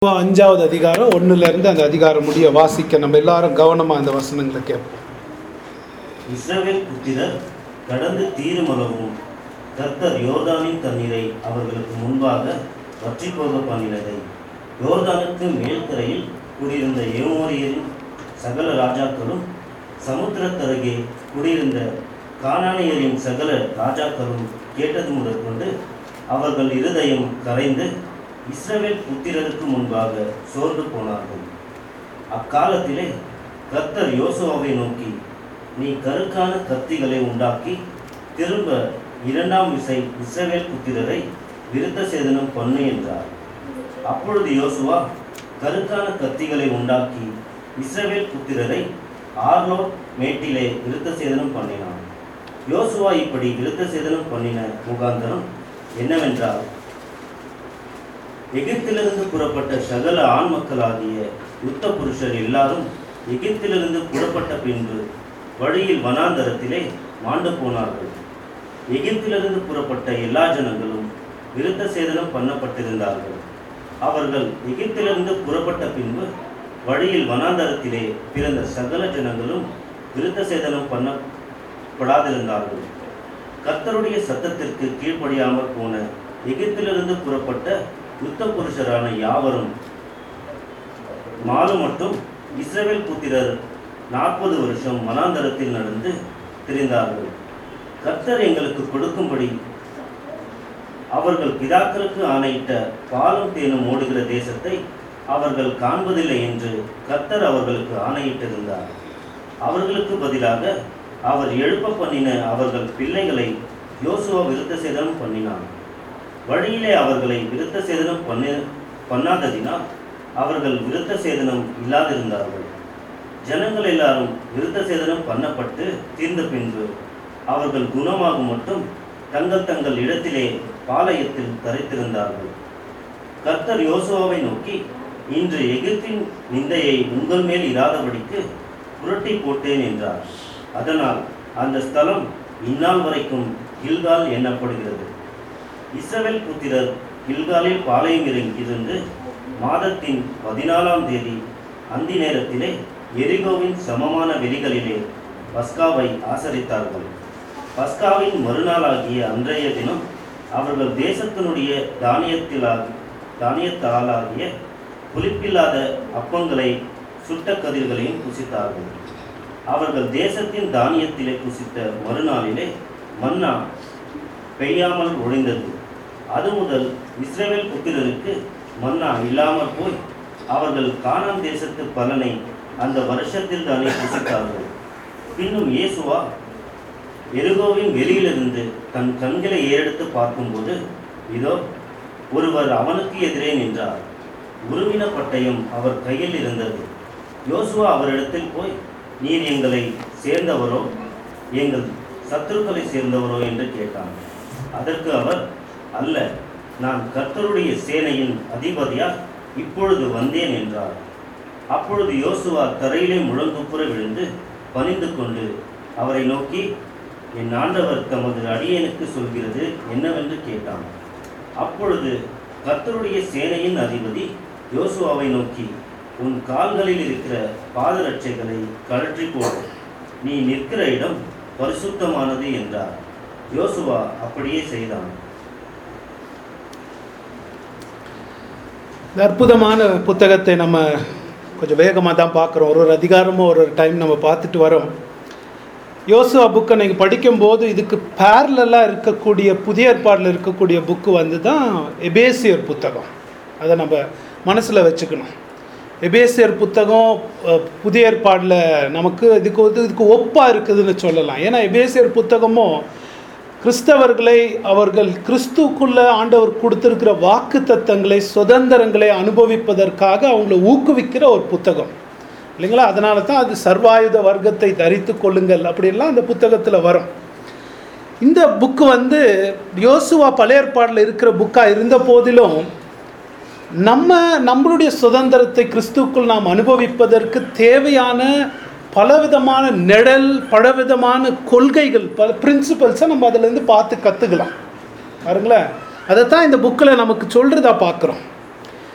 அஞ்சாவது அதிகாரம் ஒன்றுலேருந்து அந்த அதிகாரம் முடிய வாசிக்க நம்ம எல்லாரும் கவனமாக அந்த வசனங்களை கேட்போம் இஸ்ரவேல் புத்திரர் கடந்து தீருமளவும் கர்த்தர் யோர்தானின் தண்ணீரை அவர்களுக்கு முன்பாக வற்றி போக பண்ணினதை யோர்தானுக்கு மேல்கரையில் குடியிருந்த ஏமோரியரின் சகல ராஜாக்களும் சமுத்திரத்தருகே குடியிருந்த கானானியரின் சகல ராஜாக்களும் கேட்டது முதற்கொண்டு அவர்கள் இருதயம் கரைந்து இஸ்ரவேல் புத்திரருக்கு முன்பாக சோர்ந்து போனார்கள் அக்காலத்திலே கர்த்தர் யோசுவாவை நோக்கி நீ கருக்கான கத்திகளை உண்டாக்கி திரும்ப இரண்டாம் விசை இஸ்ரவேல் புத்திரரை விருத்த சேதனம் பண்ணு என்றார் அப்பொழுது யோசுவா கருக்கான கத்திகளை உண்டாக்கி இஸ்ரவேல் புத்திரரை ஆர்லோ மேட்டிலே விருத்த சேதனம் பண்ணினான் யோசுவா இப்படி விருத்த சேதனம் பண்ணின முகாந்தரம் என்னவென்றால் எகிப்திலிருந்து புறப்பட்ட சகல ஆண் மக்களாகிய யுத்த புருஷர் எல்லாரும் எகிப்திலிருந்து புறப்பட்ட பின்பு வழியில் வனாந்தரத்திலே மாண்டு போனார்கள் எகிப்திலிருந்து புறப்பட்ட எல்லா ஜனங்களும் விருத்த சேதனம் பண்ணப்பட்டிருந்தார்கள் அவர்கள் எகிப்திலிருந்து புறப்பட்ட பின்பு வழியில் வனாந்தரத்திலே பிறந்த சகல ஜனங்களும் விருத்த சேதனம் பண்ணப்படாதிருந்தார்கள் கர்த்தருடைய சத்தத்திற்கு கீழ்ப்படியாமல் போன எகிப்திலிருந்து புறப்பட்ட யுத்த புருஷரான யாவரும் மாலு மட்டும் இஸ்ரவேல் புத்திரர் நாற்பது வருஷம் மனாந்தரத்தில் நடந்து திரிந்தார்கள் கர்த்தர் எங்களுக்கு கொடுக்கும்படி அவர்கள் பிதாக்களுக்கு ஆணையிட்ட பாலும் தேனும் ஓடுகிற தேசத்தை அவர்கள் காண்பதில்லை என்று கர்த்தர் அவர்களுக்கு ஆணையிட்டிருந்தார் அவர்களுக்கு பதிலாக அவர் எழுப்ப பண்ணின அவர்கள் பிள்ளைகளை யோசுவா விருத்த சேதனம் பண்ணினான் வழியிலே அவர்களை விருத்த சேதனம் பண்ணி பண்ணாததினால் அவர்கள் விருத்த சேதனம் இல்லாதிருந்தார்கள் ஜனங்கள் எல்லாரும் விருத்த சேதனம் பண்ணப்பட்டு தீர்ந்த பின்பு அவர்கள் குணமாகும் மட்டும் தங்கள் தங்கள் இடத்திலே பாளையத்தில் தரித்திருந்தார்கள் கர்த்தர் யோசுவாவை நோக்கி இன்று எகிப்தின் நிந்தையை உங்கள் மேல் இராதபடிக்கு புரட்டி போட்டேன் என்றார் அதனால் அந்த ஸ்தலம் இந்நாள் வரைக்கும் கில்கால் எண்ணப்படுகிறது இஸ்ரவேல் புத்திரர் கில்காலில் பாளையம் இருந்து மாதத்தின் பதினாலாம் தேதி அந்தி நேரத்திலே எரிகோவின் சமமான வெளிகளிலே பஸ்காவை ஆசரித்தார்கள் பஸ்காவின் மறுநாளாகிய அன்றைய தினம் அவர்கள் தேசத்தினுடைய தானியத்திலாகி தானியத்தாலாகிய புளிப்பில்லாத அப்பங்களை சுட்ட கதிர்களையும் புசித்தார்கள் அவர்கள் தேசத்தின் தானியத்திலே புசித்த மறுநாளிலே மன்னா பெய்யாமல் ஒழிந்தது அது முதல் இஸ்ரவேல் புத்திரருக்கு மன்னா இல்லாமல் போய் அவர்கள் கானான் தேசத்து பலனை அந்த வருஷத்தில் தானே புசித்தார்கள் பின்னும் இயேசுவா எருகோவின் வெளியிலிருந்து தன் கண்களை ஏறெடுத்து பார்க்கும்போது இதோ ஒருவர் அவனுக்கு எதிரே நின்றார் உருவின பட்டயம் அவர் கையில் இருந்தது யோசுவா அவரிடத்தில் போய் நீர் எங்களை சேர்ந்தவரோ எங்கள் சத்துருக்களை சேர்ந்தவரோ என்று கேட்டான் அதற்கு அவர் அல்ல நான் கர்த்தருடைய சேனையின் அதிபதியால் இப்பொழுது வந்தேன் என்றார் அப்பொழுது யோசுவா தரையிலே முழங்குப்புற விழுந்து பணிந்து கொண்டு அவரை நோக்கி என் ஆண்டவர் தமது அடியனுக்கு சொல்கிறது என்னவென்று கேட்டான் அப்பொழுது கர்த்தருடைய சேனையின் அதிபதி யோசுவாவை நோக்கி உன் கால்களில் இருக்கிற பாதரட்சைகளை கழற்றி போடு நீ நிற்கிற இடம் பரிசுத்தமானது என்றார் யோசுவா அப்படியே செய்தான் இந்த அற்புதமான புத்தகத்தை நம்ம கொஞ்சம் வேகமாக தான் பார்க்குறோம் ஒரு ஒரு அதிகாரமும் ஒரு ஒரு டைம் நம்ம பார்த்துட்டு வரோம் யோசுவா புக்கை நீங்கள் படிக்கும்போது இதுக்கு பேரலாக இருக்கக்கூடிய புதிய ஏற்பாடில் இருக்கக்கூடிய புக்கு வந்து தான் எபேசியர் புத்தகம் அதை நம்ம மனசில் வச்சுக்கணும் எபேசியர் புத்தகம் அஹ், புதிய ஏற்பாடில் நமக்கு இதுக்கு வந்து இதுக்கு ஒப்பாக இருக்குதுன்னு சொல்லலாம் ஏன்னா எபேசியர் புத்தகமும் கிறிஸ்தவர்களை அவர்கள் கிறிஸ்துக்குள்ள ஆண்டவர் கொடுத்திருக்கிற வாக்கு தத்தங்களை சுதந்திரங்களை அனுபவிப்பதற்காக அவங்கள ஊக்குவிக்கிற ஒரு புத்தகம் இல்லைங்களா அதனால தான் அது சர்வாயுத வர்க்கத்தை தரித்து கொள்ளுங்கள் அப்படின்லாம் அந்த புத்தகத்தில் வரும் இந்த புக்கு வந்து யோசுவா பழைய ஏற்பாடில் இருக்கிற புக்காக இருந்த போதிலும் நம்ம நம்மளுடைய சுதந்திரத்தை கிறிஸ்துக்குள் நாம் அனுபவிப்பதற்கு தேவையான பலவிதமான நிழல் பலவிதமான கொள்கைகள் பல பிரின்சிபல்ஸை நம்ம அதிலேருந்து பார்த்து கற்றுக்கலாம் பாருங்களேன் அதை தான் இந்த புக்கில் நமக்கு சொல்கிறதா பார்க்குறோம்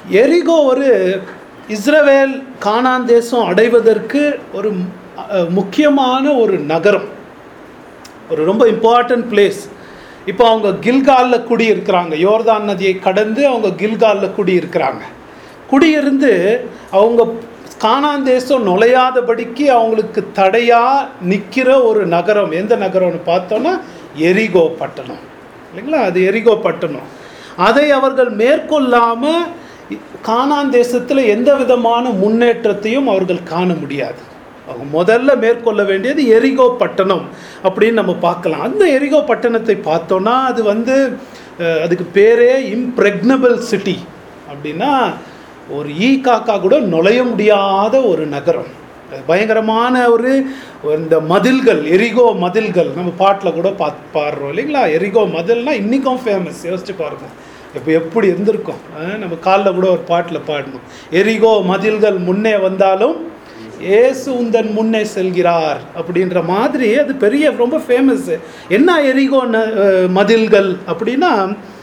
எரிகோ ஒரு இஸ்ரவேல் கானான் தேசம் அடைவதற்கு ஒரு அஹ், முக்கியமான ஒரு நகரம் ஒரு ரொம்ப இம்பார்ட்டன்ட் பிளேஸ் இப்போ அவங்க கில்காலில் குடி இருக்கிறாங்க யோர்தான் நதியை கடந்து அவங்க கில்காலில் குடி இருக்கிறாங்க குடியிருந்து அவங்க கானான் தேசம் நுழையாதபடிக்கு அவங்களுக்கு தடையா நிற்கிற ஒரு நகரம் எந்த நகரம்னு பார்த்தோன்னா எரிகோ பட்டணம் இல்லைங்களா அது எரிகோ பட்டணம் அதை அவர்கள் மேற்கொள்ளாம கானான் தேசத்தில் எந்த விதமான முன்னேற்றத்தையும் அவர்கள் காண முடியாது அவங்க முதல்ல மேற்கொள்ள வேண்டியது எரிகோ பட்டணம் அப்படின்னு நம்ம பார்க்கலாம் அந்த எரிகோ பட்டணத்தை பார்த்தோன்னா அது வந்து அஹ், அதுக்கு பேரே இம்ப்ரெக்னபிள் சிட்டி அப்படின்னா ஒரு ஈ காக்கா கூட நுழைய முடியாத ஒரு நகரம் அது பயங்கரமான ஒரு இந்த மதில்கள் எரிகோ மதில்கள் நம்ம பாட்டில் கூட பாத் பாடுறோம் இல்லைங்களா எரிகோ மதில்னா இன்றைக்கும் ஃபேமஸ் யோசிச்சு பாருங்க இப்போ எப்படி இருந்திருக்கும் அஹ், நம்ம காலில் கூட ஒரு பாட்டில் பாடணும் எரிகோ மதில்கள் முன்னே வந்தாலும் ஏசு உந்தன் முன்னே செல்கிறார் அப்படின்ற மாதிரி அது பெரிய ரொம்ப ஃபேமஸ் என்ன எரிகோ ந- அஹ், மதில்கள் அப்படின்னா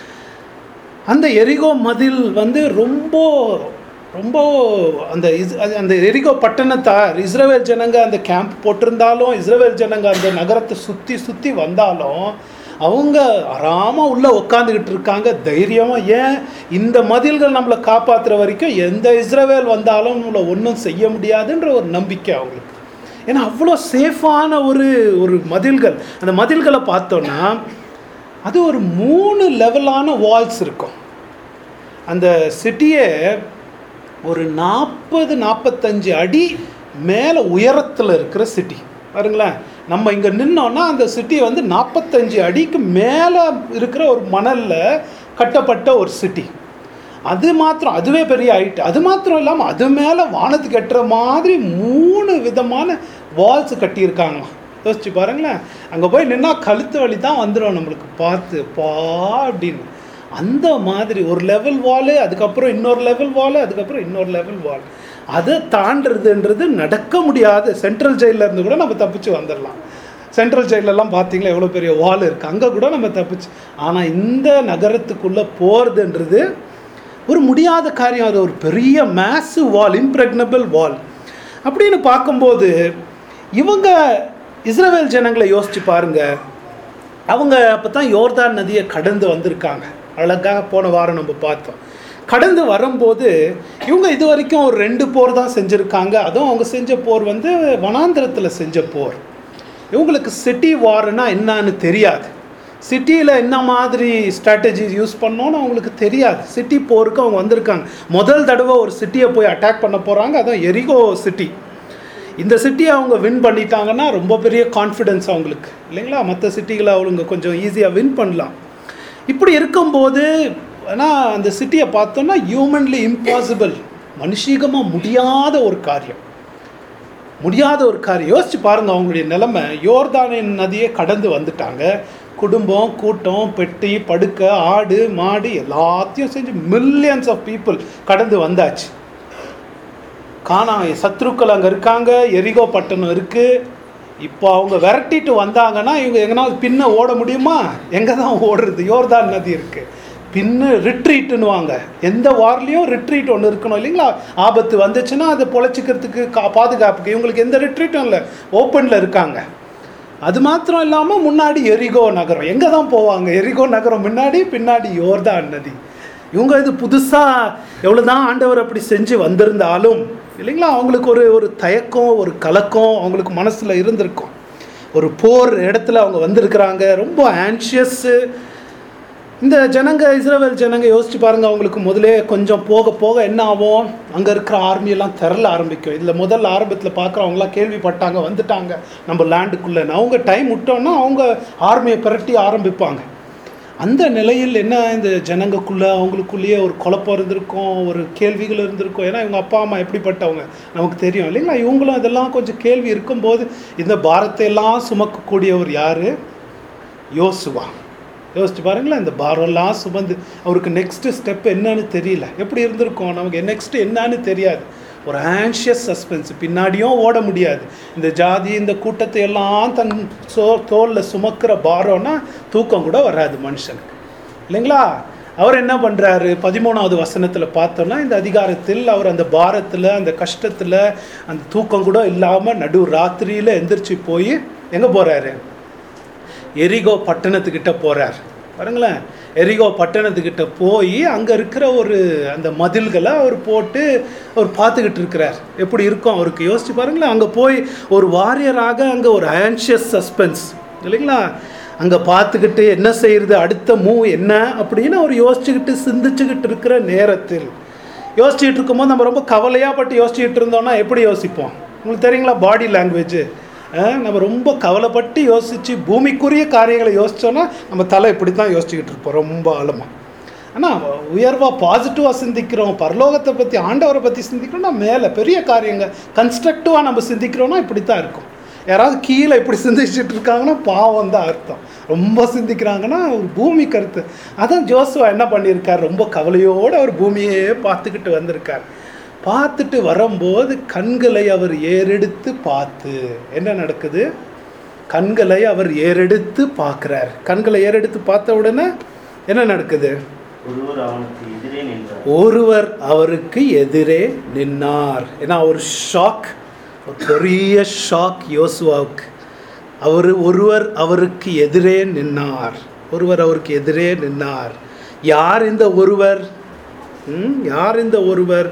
அந்த எரிகோ மதில் வந்து ரொம்ப ரொம்ப அந்த இஸ் அது- அந்த எரிகோ பட்டணத்தார் இஸ்ரவேல் ஜனங்க அந்த கேம்ப் போட்டிருந்தாலும் இஸ்ரவேல் ஜனங்க அந்த நகரத்தை சுற்றி சுற்றி வந்தாலும் அவங்க ஆறாமல் உள்ளே உட்காந்துக்கிட்டு இருக்காங்க தைரியமாக ஏன் இந்த மதில்கள் நம்மளை காப்பாற்றுற வரைக்கும் எந்த இஸ்ரவேல் வந்தாலும் நம்மளை ஒன்றும் செய்ய முடியாதுன்ற ஒரு நம்பிக்கை அவங்களுக்கு ஏன்னா அவ்வளோ சேஃபான ஒரு ஒரு மதில்கள் அந்த மதில்களை பார்த்தோன்னா அது ஒரு மூணு லெவலான வால்ஸ் இருக்கும் அந்த சிட்டியே ஒரு நாற்பது நாற்பத்தஞ்சு அடி மேலே உயரத்தில் இருக்கிற சிட்டி பாருங்களேன் நம்ம இங்கே நின்னோன்னா அந்த சிட்டி வந்து நாற்பத்தஞ்சு அடிக்கு மேலே இருக்கிற ஒரு மணலில் கட்டப்பட்ட ஒரு சிட்டி அது மாத்திரம் அதுவே பெரிய ஹைட் அது மாத்திரம் இல்லாமல் அது மேலே வானத்துக்கு எட்டுற மாதிரி மூணு விதமான வால்ஸ் கட்டியிருக்காங்களாம் யோசிச்சு பாருங்களேன் அங்கே போய் நின்னா கழுத்து வலி தான் வந்துடும் நம்மளுக்கு பார்த்து பா அப்படின்னு அந்த மாதிரி ஒரு லெவல் வாலு அதுக்கப்புறம் இன்னொரு லெவல் வாலு அதுக்கப்புறம் இன்னொரு லெவல் வால் அதை தாண்டுறதுன்றது நடக்க முடியாது சென்ட்ரல் ஜெயிலில் இருந்து கூட நம்ம தப்பிச்சு வந்துடலாம் சென்ட்ரல் ஜெயிலெல்லாம் பார்த்தீங்களா எவ்வளோ பெரிய வால் இருக்குது அங்கே கூட நம்ம தப்பிச்சு ஆனால் இந்த நகரத்துக்குள்ளே போகிறதுன்றது ஒரு முடியாத காரியம் அது ஒரு பெரிய மேசிவ் வால் இம்ப்ரெக்னபிள் வால் அப்படின்னு பார்க்கும்போது இவங்க இஸ்ரவேல் ஜனங்களை யோசிச்சு பாருங்க அவங்க அப்போ தான் யோர்தான் நதியை கடந்து வந்திருக்காங்க அழகாக போன வாரம் நம்ம பார்த்தோம் கடந்து வரும்போது இவங்க இது வரைக்கும் ஒரு ரெண்டு போர் தான் செஞ்சுருக்காங்க அதுவும் அவங்க செஞ்ச போர் வந்து வனாந்திரத்தில் செஞ்ச போர் இவங்களுக்கு சிட்டி வார்னா என்னன்னு தெரியாது சிட்டியில் என்ன மாதிரி ஸ்ட்ராட்டஜி யூஸ் பண்ணோன்னு அவங்களுக்கு தெரியாது சிட்டி போருக்கு அவங்க வந்திருக்காங்க முதல் தடவை ஒரு சிட்டியை போய் அட்டாக் பண்ண போகிறாங்க அதுவும் எரிகோ சிட்டி இந்த சிட்டியை அவங்க வின் பண்ணிட்டாங்கன்னா ரொம்ப பெரிய கான்ஃபிடென்ஸ் அவங்களுக்கு இல்லைங்களா மற்ற சிட்டிகளை அவங்க கொஞ்சம் ஈஸியாக வின் பண்ணலாம் இப்படி இருக்கும்போது ஆனால் அந்த சிட்டியை பார்த்தோன்னா ஹியூமன்லி இம்பாசிபிள் மனுஷீகமாக முடியாத ஒரு காரியம் முடியாத ஒரு காரியம் யோசிச்சு பாருங்க அவங்களுடைய நிலைமை யோர்தானின் நதியை கடந்து வந்துட்டாங்க குடும்பம் கூட்டம் பெட்டி படுக்க ஆடு மாடு எல்லாத்தையும் செஞ்சு மில்லியன்ஸ் ஆஃப் பீப்புள் கடந்து வந்தாச்சு காணா சத்ருக்கள் அங்கே இருக்காங்க எரிகோ பட்டணம் இருக்குது இப்போ அவங்க விரட்டிட்டு வந்தாங்கன்னா இவங்க எங்கன்னா பின்ன ஓட முடியுமா எங்கே தான் ஓடுறது யோர்தான் நதி இருக்குது பின்னு ரிட்ரீட்டுன்னுவாங்க எந்த வார்லேயும் ரிட்ரீட் ஒன்று இருக்கணும் இல்லைங்களா ஆபத்து வந்துச்சுன்னா அதை பொழைச்சிக்கிறதுக்கு கா பாதுகாப்புக்கு இவங்களுக்கு எந்த ரிட்ரீட்டும் இல்லை ஓப்பனில் இருக்காங்க அது மாத்திரம் இல்லாமல் முன்னாடி எரிகோ நகரம் எங்கே தான் போவாங்க எரிகோ நகரம் முன்னாடி பின்னாடி யோர்தான் நதி இவங்க இது புதுசாக எவ்வளோ தான் ஆண்டவர் அப்படி செஞ்சு வந்திருந்தாலும் இல்லைங்களா அவங்களுக்கு ஒரு ஒரு தயக்கம் ஒரு கலக்கம் அவங்களுக்கு மனசில் இருந்திருக்கும் ஒரு போர் இடத்துல அவங்க வந்திருக்கிறாங்க ரொம்ப ஆன்ஷியஸ்ஸு இந்த ஜனங்க இஸ்ரேல் ஜனங்க யோசிச்சு பாருங்க அவங்களுக்கு முதலே கொஞ்சம் போக போக என்ன ஆகும் அங்கே இருக்கிற ஆர்மியெல்லாம் திரள ஆரம்பிக்கும் இதில் முதல்ல ஆரம்பத்தில் பார்க்குறவங்களாம் கேள்விப்பட்டாங்க வந்துட்டாங்க நம்ம லேண்டுக்குள்ளே அவங்க டைம் விட்டோன்னா அவங்க ஆர்மியை பிரட்டி ஆரம்பிப்பாங்க அந்த நிலையில் என்ன இந்த ஜனங்கக்குள்ளே அவங்களுக்குள்ளேயே ஒரு குழப்பம் இருந்திருக்கும் ஒரு கேள்விகள் இருந்திருக்கும் ஏன்னா இவங்க அப்பா அம்மா எப்படிப்பட்டவங்க நமக்கு தெரியும் இல்லைங்களா இவங்களும் இதெல்லாம் கொஞ்சம் கேள்வி இருக்கும்போது இந்த பாரத்தை எல்லாம் சுமக்கக்கூடியவர் யார் யோசுவா யோசிச்சு பாருங்களேன் இந்த பாரம்லாம் சுமந்து அவருக்கு நெக்ஸ்ட் ஸ்டெப் என்னன்னு தெரியல எப்படி இருந்திருக்கும் நமக்கு நெக்ஸ்ட் என்னன்னு தெரியாது ஒரு ஆன்ஷியஸ் சஸ்பென்ஸ் பின்னாடியும் ஓட முடியாது இந்த ஜாதி இந்த கூட்டத்தை எல்லாம் தன் சோ தோளில் சுமக்கிற பாரம்னா தூக்கம் கூட வராது மனுஷனுக்கு இல்லைங்களா அவர் என்ன பண்றாரு பதிமூணாவது வசனத்துல பார்த்தோம்னா இந்த அதிகாரத்தில் அவர் அந்த பாரத்துல அந்த கஷ்டத்துல அந்த தூக்கம் கூட இல்லாம நடு ராத்திரியில எந்திரிச்சு போய் எங்க போறாரு எரிகோ பட்டணத்துக்கிட்ட போறார் பாருங்களேன் எரிகோ பட்டணத்துக்கிட்ட போய் அங்கே இருக்கிற ஒரு அந்த மதில்களை அவர் போட்டு அவர் பார்த்துக்கிட்டு இருக்கிறார் எப்படி இருக்கும் அவருக்கு யோசிச்சு பாருங்களேன் அங்கே போய் ஒரு வாரியராக அங்கே ஒரு ஆன்ஷியஸ் சஸ்பென்ஸ் இல்லைங்களா அங்கே பார்த்துக்கிட்டு என்ன செய்யறது அடுத்த மூவ் என்ன அப்படின்னு அவர் யோசிச்சுக்கிட்டு சிந்திச்சுக்கிட்டு இருக்கிற நேரத்தில் யோசிச்சுட்டு இருக்கும்போது நம்ம ரொம்ப கவலையாக பட்டு யோசிச்சுட்டு இருந்தோம்னா எப்படி யோசிப்போம் உங்களுக்கு தெரியுங்களா பாடி லாங்குவேஜ் நம்ம ரொம்ப கவலைப்பட்டு யோசித்து பூமிக்குரிய காரியங்களை யோசிச்சோன்னா நம்ம தலை இப்படி தான் யோசிச்சுக்கிட்டு இருப்போம் ரொம்ப ஆழமாக ஆனால் உயர்வாக பாசிட்டிவாக சிந்திக்கிறோம் பரலோகத்தை பற்றி ஆண்டவரை பற்றி சிந்திக்கிறோம்னா மேலே பெரிய காரியங்கள் கன்ஸ்ட்ரக்டிவாக நம்ம சிந்திக்கிறோம்னா இப்படி தான் இருக்கும் யாராவது கீழே இப்படி சிந்திச்சுட்டு இருக்காங்கன்னா பாவம் தான் அர்த்தம் ரொம்ப சிந்திக்கிறாங்கன்னா ஒரு பூமி கருத்து அதான் ஜோசுவா என்ன பண்ணியிருக்கார் ரொம்ப கவலையோடு அவர் பூமியே பார்த்துக்கிட்டு வந்திருக்கார் பார்த்துட்டு வரும்போது கண்களை அவர் ஏறெடுத்து பார்த்து என்ன நடக்குது கண்களை அவர் ஏறெடுத்து பார்க்குறார் கண்களை ஏறெடுத்து பார்த்த உடனே என்ன நடக்குது ஒருவர் அவனுக்கு எதிரே நின்றார் ஒருவர் அவருக்கு எதிரே நின்னார் ஏன்னா ஒரு ஷாக் ஒரு பெரிய ஷாக் யோசுவாவுக்கு அவர் ஒருவர் அவருக்கு எதிரே நின்னார் ஒருவர் அவருக்கு எதிரே நின்னார் யார் இந்த ஒருவர் ம், யார் இந்த ஒருவர்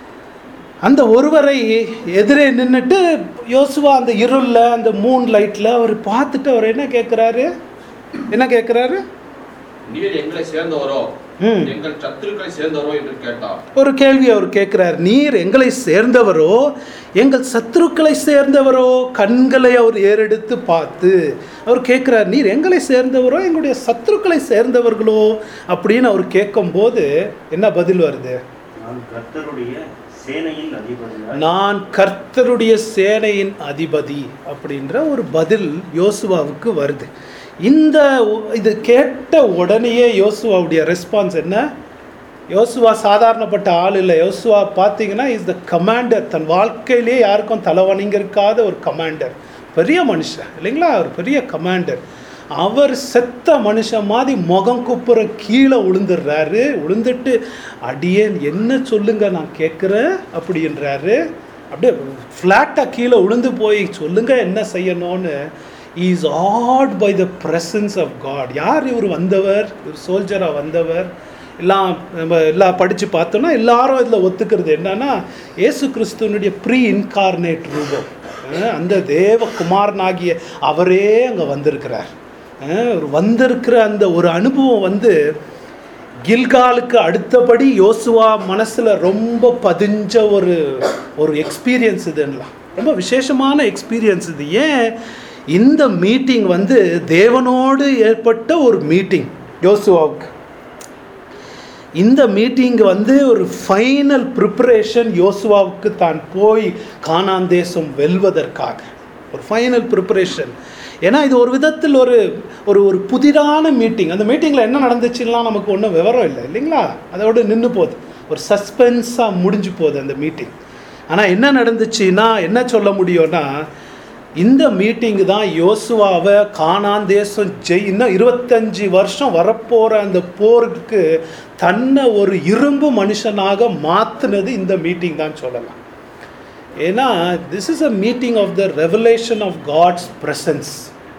அந்த ஒருவரை எதிரே நின்றுட்டு யோசுவா அந்த இருளில் அந்த மூன் லைட்டில் அவர் பார்த்துட்டு அவர் என்ன கேட்குறாரு என்ன கேட்குறாரு நீர் எங்களை சேர்ந்தவரோ ம் எங்கள் சத்துருக்களை சேர்ந்தவரோ என்று கேட்டார் ஒரு கேள்வி அவர் கேட்கிறார் நீர் எங்களை சேர்ந்தவரோ எங்கள் சத்துருக்களை சேர்ந்தவரோ கண்களை அவர் ஏறெடுத்து பார்த்து அவர் கேட்கிறார் நீர் எங்களை சேர்ந்தவரோ எங்களுடைய சத்துருக்களை சேர்ந்தவர்களோ அப்படின்னு அவர் கேட்கும்போது என்ன பதில் வருது நான் கர்த்தருடைய சேனையின் அதிபதியாய் நான் கர்த்தருடைய சேனையின் அதிபதி அப்படின்ற ஒரு பதில் யோசுவாவுக்கு வருது இந்த ஒ- இது கேட்ட உடனேயே யோசுவாவுடைய ரெஸ்பான்ஸ் என்ன யோசுவா சாதாரணப்பட்ட ஆள் இல்லை யோசுவா பார்த்தீங்கன்னா இஸ் த கமாண்டர் தன் வாழ்க்கையிலேயே யாருக்கும் தலைவணிங்கிருக்காத ஒரு கமாண்டர் பெரிய மனுஷன் இல்லைங்களா ஒரு பெரிய கமாண்டர் அவர் செத்த மனுஷன் மாதிரி முகம் குப்புற கீழே விழுந்துடுறாரு விழுந்துட்டு அடியேன் என்ன சொல்லுங்க நான் கேட்குறேன் அப்படின்றாரு அப்படியே ஃப்ளாட்டாக கீழே விழுந்து போய் சொல்லுங்க என்ன செய்யணும்னு is at by the presence of God யார் இவர் வந்தவர் இவர் சோல்ஜராக வந்தவர் எல்லாம் நம்ம எல்லாம் படித்து பார்த்தோம்னா எல்லாரும் இதில் ஒத்துக்கிறது என்னன்னா இயேசு கிறிஸ்துவனுடைய ப்ரீ இன்கார்னேட் ரூபம் அஹ் அந்த தேவகுமாரனாகிய அவரே அங்கே வந்திருக்கிறார் அஹ் அவர் வந்திருக்கிற அந்த ஒரு அனுபவம் வந்து கில்காலுக்கு அடுத்தபடி யோசுவா மனசில் ரொம்ப பதிஞ்ச ஒரு ஒரு எக்ஸ்பீரியன்ஸ் இதுலாம் ரொம்ப விசேஷமான எக்ஸ்பீரியன்ஸ் இது ஏன் இந்த மீட்டிங் வந்து தேவனோடு ஏற்பட்ட ஒரு மீட்டிங் யோசுவாவுக்கு இந்த மீட்டிங் வந்து ஒரு ஃபைனல் ப்ரிப்பரேஷன் யோசுவாவுக்கு தான் போய் கானான் தேசம் வெல்வதற்காக ஒரு ஃபைனல் ப்ரிப்பரேஷன் ஏன்னா இது ஒரு விதத்தில் ஒரு ஒரு ஒரு புதிதான மீட்டிங் அந்த மீட்டிங்கில் என்ன நடந்துச்சுலாம் நமக்கு ஒன்றும் விவரம் இல்லை இல்லைங்களா அதோட நின்று போகுது ஒரு சஸ்பென்ஸாக முடிஞ்சு போகுது அந்த மீட்டிங் ஆனால் என்ன நடந்துச்சுன்னா என்ன சொல்ல முடியும்னா இந்த மீட்டிங் தான் யோசுவாவை கானான் தேசம் ஜெய் இன்னும் இருபத்தஞ்சி வருஷம் வரப்போகிற அந்த போருக்கு தன்னை ஒரு இரும்பு மனுஷனாக மாற்றினது இந்த மீட்டிங் தான் சொல்லலாம் ஏன்னா this is a meeting of the revelation of God's presence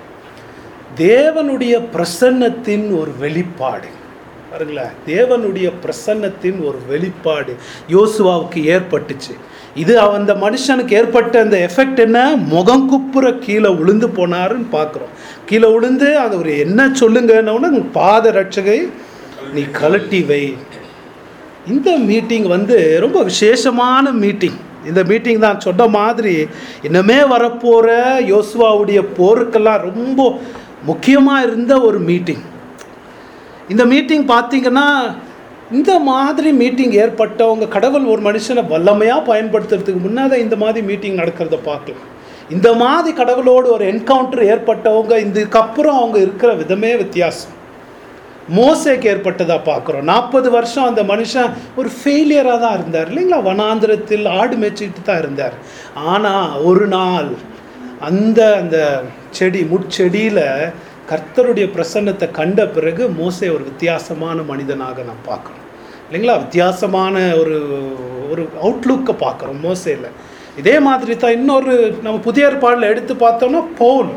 தேவனுடைய பிரசன்னத்தின் ஒரு வெளிப்பாடு பாருங்களேன் தேவனுடைய பிரசன்னத்தின் ஒரு வெளிப்பாடு யோசுவாவுக்கு ஏற்பட்டுச்சு இது அந்த மனுஷனுக்கு ஏற்பட்ட அந்த எஃபெக்ட் என்ன முகம் குப்புற கீழே விழுந்து போனாருன்னு பார்க்குறோம் கீழே விழுந்து அது ஒரு என்ன சொல்லுங்கன்னு பாத ரட்சகை நீ கழட்டி வை இந்த மீட்டிங் வந்து ரொம்ப விசேஷமான மீட்டிங் இந்த மீட்டிங் தான் சொன்ன மாதிரி இன்னமே வரப்போகிற யோசுவாவுடைய போருக்கெல்லாம் ரொம்ப முக்கியமாக இருந்த ஒரு மீட்டிங் இந்த மீட்டிங் பார்த்தீங்கன்னா இந்த மாதிரி மீட்டிங் ஏற்பட்டவங்க கடவுள் ஒரு மனுஷனை வல்லமையாக பயன்படுத்துறதுக்கு முன்னாடி இந்த மாதிரி மீட்டிங் நடக்கிறத பார்க்கலாம் இந்த மாதிரி கடவுளோடு ஒரு என்கவுண்டர் ஏற்பட்டவங்க இதுக்கப்புறம் அவங்க இருக்கிற விதமே வித்தியாசம் மோசேக்கு ஏற்பட்டதாக பார்க்குறோம் நாற்பது வருஷம் அந்த மனுஷன் ஒரு ஃபெயிலியராக தான் இருந்தார் இல்லைங்களா வனாந்திரத்தில் ஆடு மேய்ச்சிட்டு தான் இருந்தார் ஆனால் ஒரு நாள் அந்த அந்த செடி முட்செடியில் கர்த்தருடைய பிரசன்னத்தை கண்ட பிறகு மோசே ஒரு வித்தியாசமான மனிதனாக நான் பார்க்குறோம் இல்லைங்களா வித்தியாசமான ஒரு ஒரு அவுட்லுக்கை பார்க்குறோம் மோசேல இதே மாதிரி தான் இன்னொரு நம்ம புதிய ஏற்பாடில் எடுத்து பார்த்தோம்னா பவுல்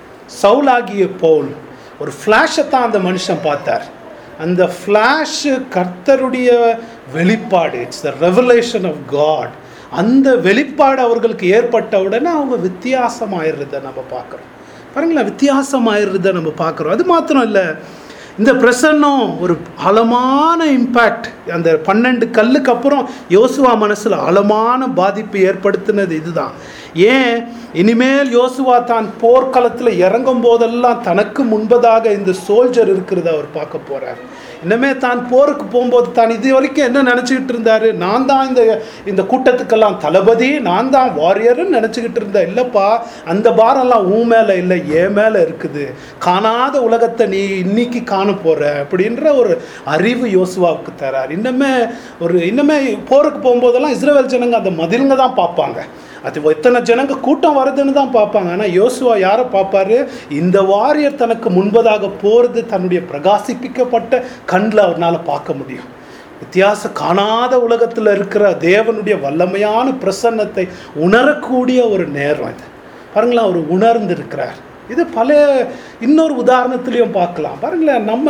சவுலாகிய பவுல் ஒரு ஃப்ளாஷை தான் அந்த மனுஷன் பார்த்தார் அந்த ஃப்ளாஷு கர்த்தருடைய வெளிப்பாடு it's the revelation of God அந்த வெளிப்பாடு அவர்களுக்கு ஏற்பட்ட உடனே அவங்க வித்தியாசமாயிடுறத நம்ம பார்க்குறோம் பாருங்களேன் வித்தியாசமாயிடுறத நம்ம பார்க்குறோம் அது மாத்திரம் இல்லை இந்த பிரசன்னம் ஒரு ஆழமான இம்பேக்ட் அந்த பன்னெண்டு கல்லுக்கு அப்புறம் யோசுவா மனசில் ஆழமான பாதிப்பு ஏற்படுத்தினது இதுதான் ஏன் இனிமேல் யோசுவா தான் போர்க்களத்தில் இறங்கும் போதெல்லாம் தனக்கு முன்பதாக இந்த சோல்ஜர் இருக்கிறத அவர் பார்க்க போறார் இனிமே தான் போருக்கு போகும்போது தான் இது வரைக்கும் என்ன நினச்சிக்கிட்டு இருந்தாரு நான் தான் இந்த இந்த கூட்டத்துக்கெல்லாம் தளபதி நான் தான் வாரியர்னு நினச்சிக்கிட்டு இருந்தேன் இல்லைப்பா அந்த பாரம்லாம் உன் மேலே இல்லை என் மேலே இருக்குது காணாத உலகத்தை நீ இன்னைக்கு காண போற அப்படின்ற ஒரு அறிவு யோசுவாவுக்கு தரார் இன்னுமே ஒரு இன்னுமே போருக்கு போகும்போதெல்லாம் இஸ்ரேல் ஜனங்க அந்த மதிலுங்க தான் பார்ப்பாங்க அது எத்தனை ஜனங்க கூட்டம் வருதுன்னு தான் பார்ப்பாங்க ஆனால் யோசுவா யாரை பார்ப்பாரு இந்த வாரியர் தனக்கு முன்பதாக போகிறது தன்னுடைய பிரகாசிப்பிக்கப்பட்ட கண்ணில் அவரால் பார்க்க முடியும் வித்தியாச காணாத உலகத்தில் இருக்கிற தேவனுடைய வல்லமையான பிரசன்னத்தை உணரக்கூடிய ஒரு நேரம் இது பாருங்களேன் அவர் உணர்ந்து இருக்கிறார் இது பல இன்னொரு உதாரணத்துலேயும் பார்க்கலாம் பாருங்களேன் நம்ம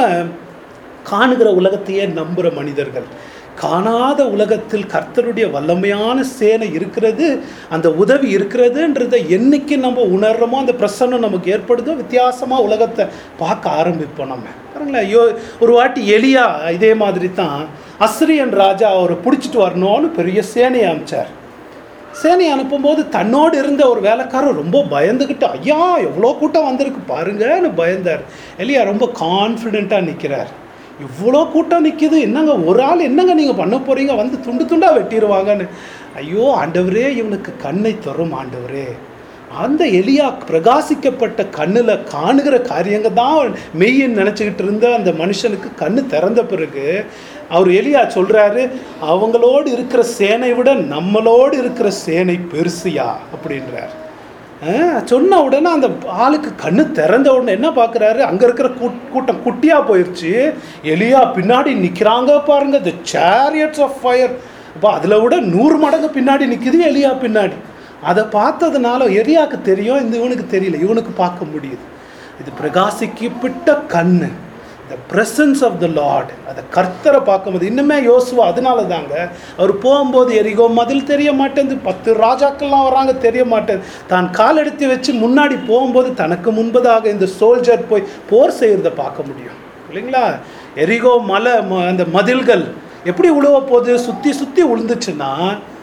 காணுகிற உலகத்தையே நம்புகிற மனிதர்கள் காணாத உலகத்தில் கர்த்தருடைய வல்லமையான சேனை இருக்கிறது அந்த உதவி இருக்கிறதுன்றதை என்னைக்கு நம்ம உணர்றோமோ அந்த பிரசன்னம் நமக்கு ஏற்படுதோ வித்தியாசமாக உலகத்தை பார்க்க ஆரம்பிப்போம் நம்ம பாருங்களேன் யோ ஒரு வாட்டி எலியா இதே மாதிரி தான் அஸ்ரியன் ராஜா அவரை பிடிச்சிட்டு வரணும்னு பெரிய சேனையை அனுப்பிச்சார் சேனை அனுப்பும்போது தன்னோடு இருந்த ஒரு வேலைக்காரர் ரொம்ப பயந்துக்கிட்டு ஐயா எவ்வளோ கூட்டம் வந்திருக்கு பாருங்கன்னு பயந்தார் எலியா ரொம்ப கான்ஃபிடெண்ட்டாக நிற்கிறார் இவ்வளோ கூட்டம் நிற்கிது என்னங்க ஒரு ஆள் என்னங்க நீங்கள் பண்ண போகிறீங்க வந்து துண்டு துண்டாக வெட்டிடுவாங்கன்னு ஐயோ ஆண்டவரே இவனுக்கு கண்ணை தரும் ஆண்டவரே அந்த எலியா பிரகாசிக்கப்பட்ட கண்ணில் காணுகிற காரியங்க தான் மெய்யின்னு நினச்சிக்கிட்டு இருந்த அந்த மனுஷனுக்கு கண்ணு திறந்த பிறகு அவர் எலியா சொல்கிறாரு அவங்களோடு இருக்கிற சேனை விட நம்மளோடு இருக்கிற சேனை பெருசியா அப்படின்றார் அஹ் சொன்ன உடனே அந்த ஆளுக்கு கண்ணு திறந்த உடனே என்ன பார்க்குறாரு அங்கே இருக்கிற கூட்- கூட்டம் குட்டியாக போயிடுச்சு எலியா பின்னாடி நிற்கிறாங்க பாருங்க த சேரியட்ஸ் ஆஃப் ஃபயர் அப்போ அதில் விட நூறு மடங்கு பின்னாடி நிற்கிது எலியா பின்னாடி அதை பார்த்ததுனால எலியாக்கு தெரியும் இந்த இவனுக்கு தெரியல இவனுக்கு பார்க்க முடியுது இது பிரகாசிக்கப்பட்ட கண்ணு the presence of the Lord அதை கர்த்தரை பார்க்கும்போது இன்னுமே யோசுவா அதனால தாங்க அவர் போகும்போது எரிகோ மதில் தெரிய மாட்டேங்குது பத்து ராஜாக்கள்லாம் வராங்க தெரிய மாட்டேங்குது தான் கால் எடுத்து வச்சு முன்னாடி போகும்போது தனக்கு முன்பதாக இந்த சோல்ஜர் போய் போர் செய்கிறத பார்க்க முடியும் இல்லைங்களா எரிகோ மலை ம- அந்த மதில்கள் எப்படி உழுவ போகுது சுற்றி சுற்றி உழுந்துச்சுன்னா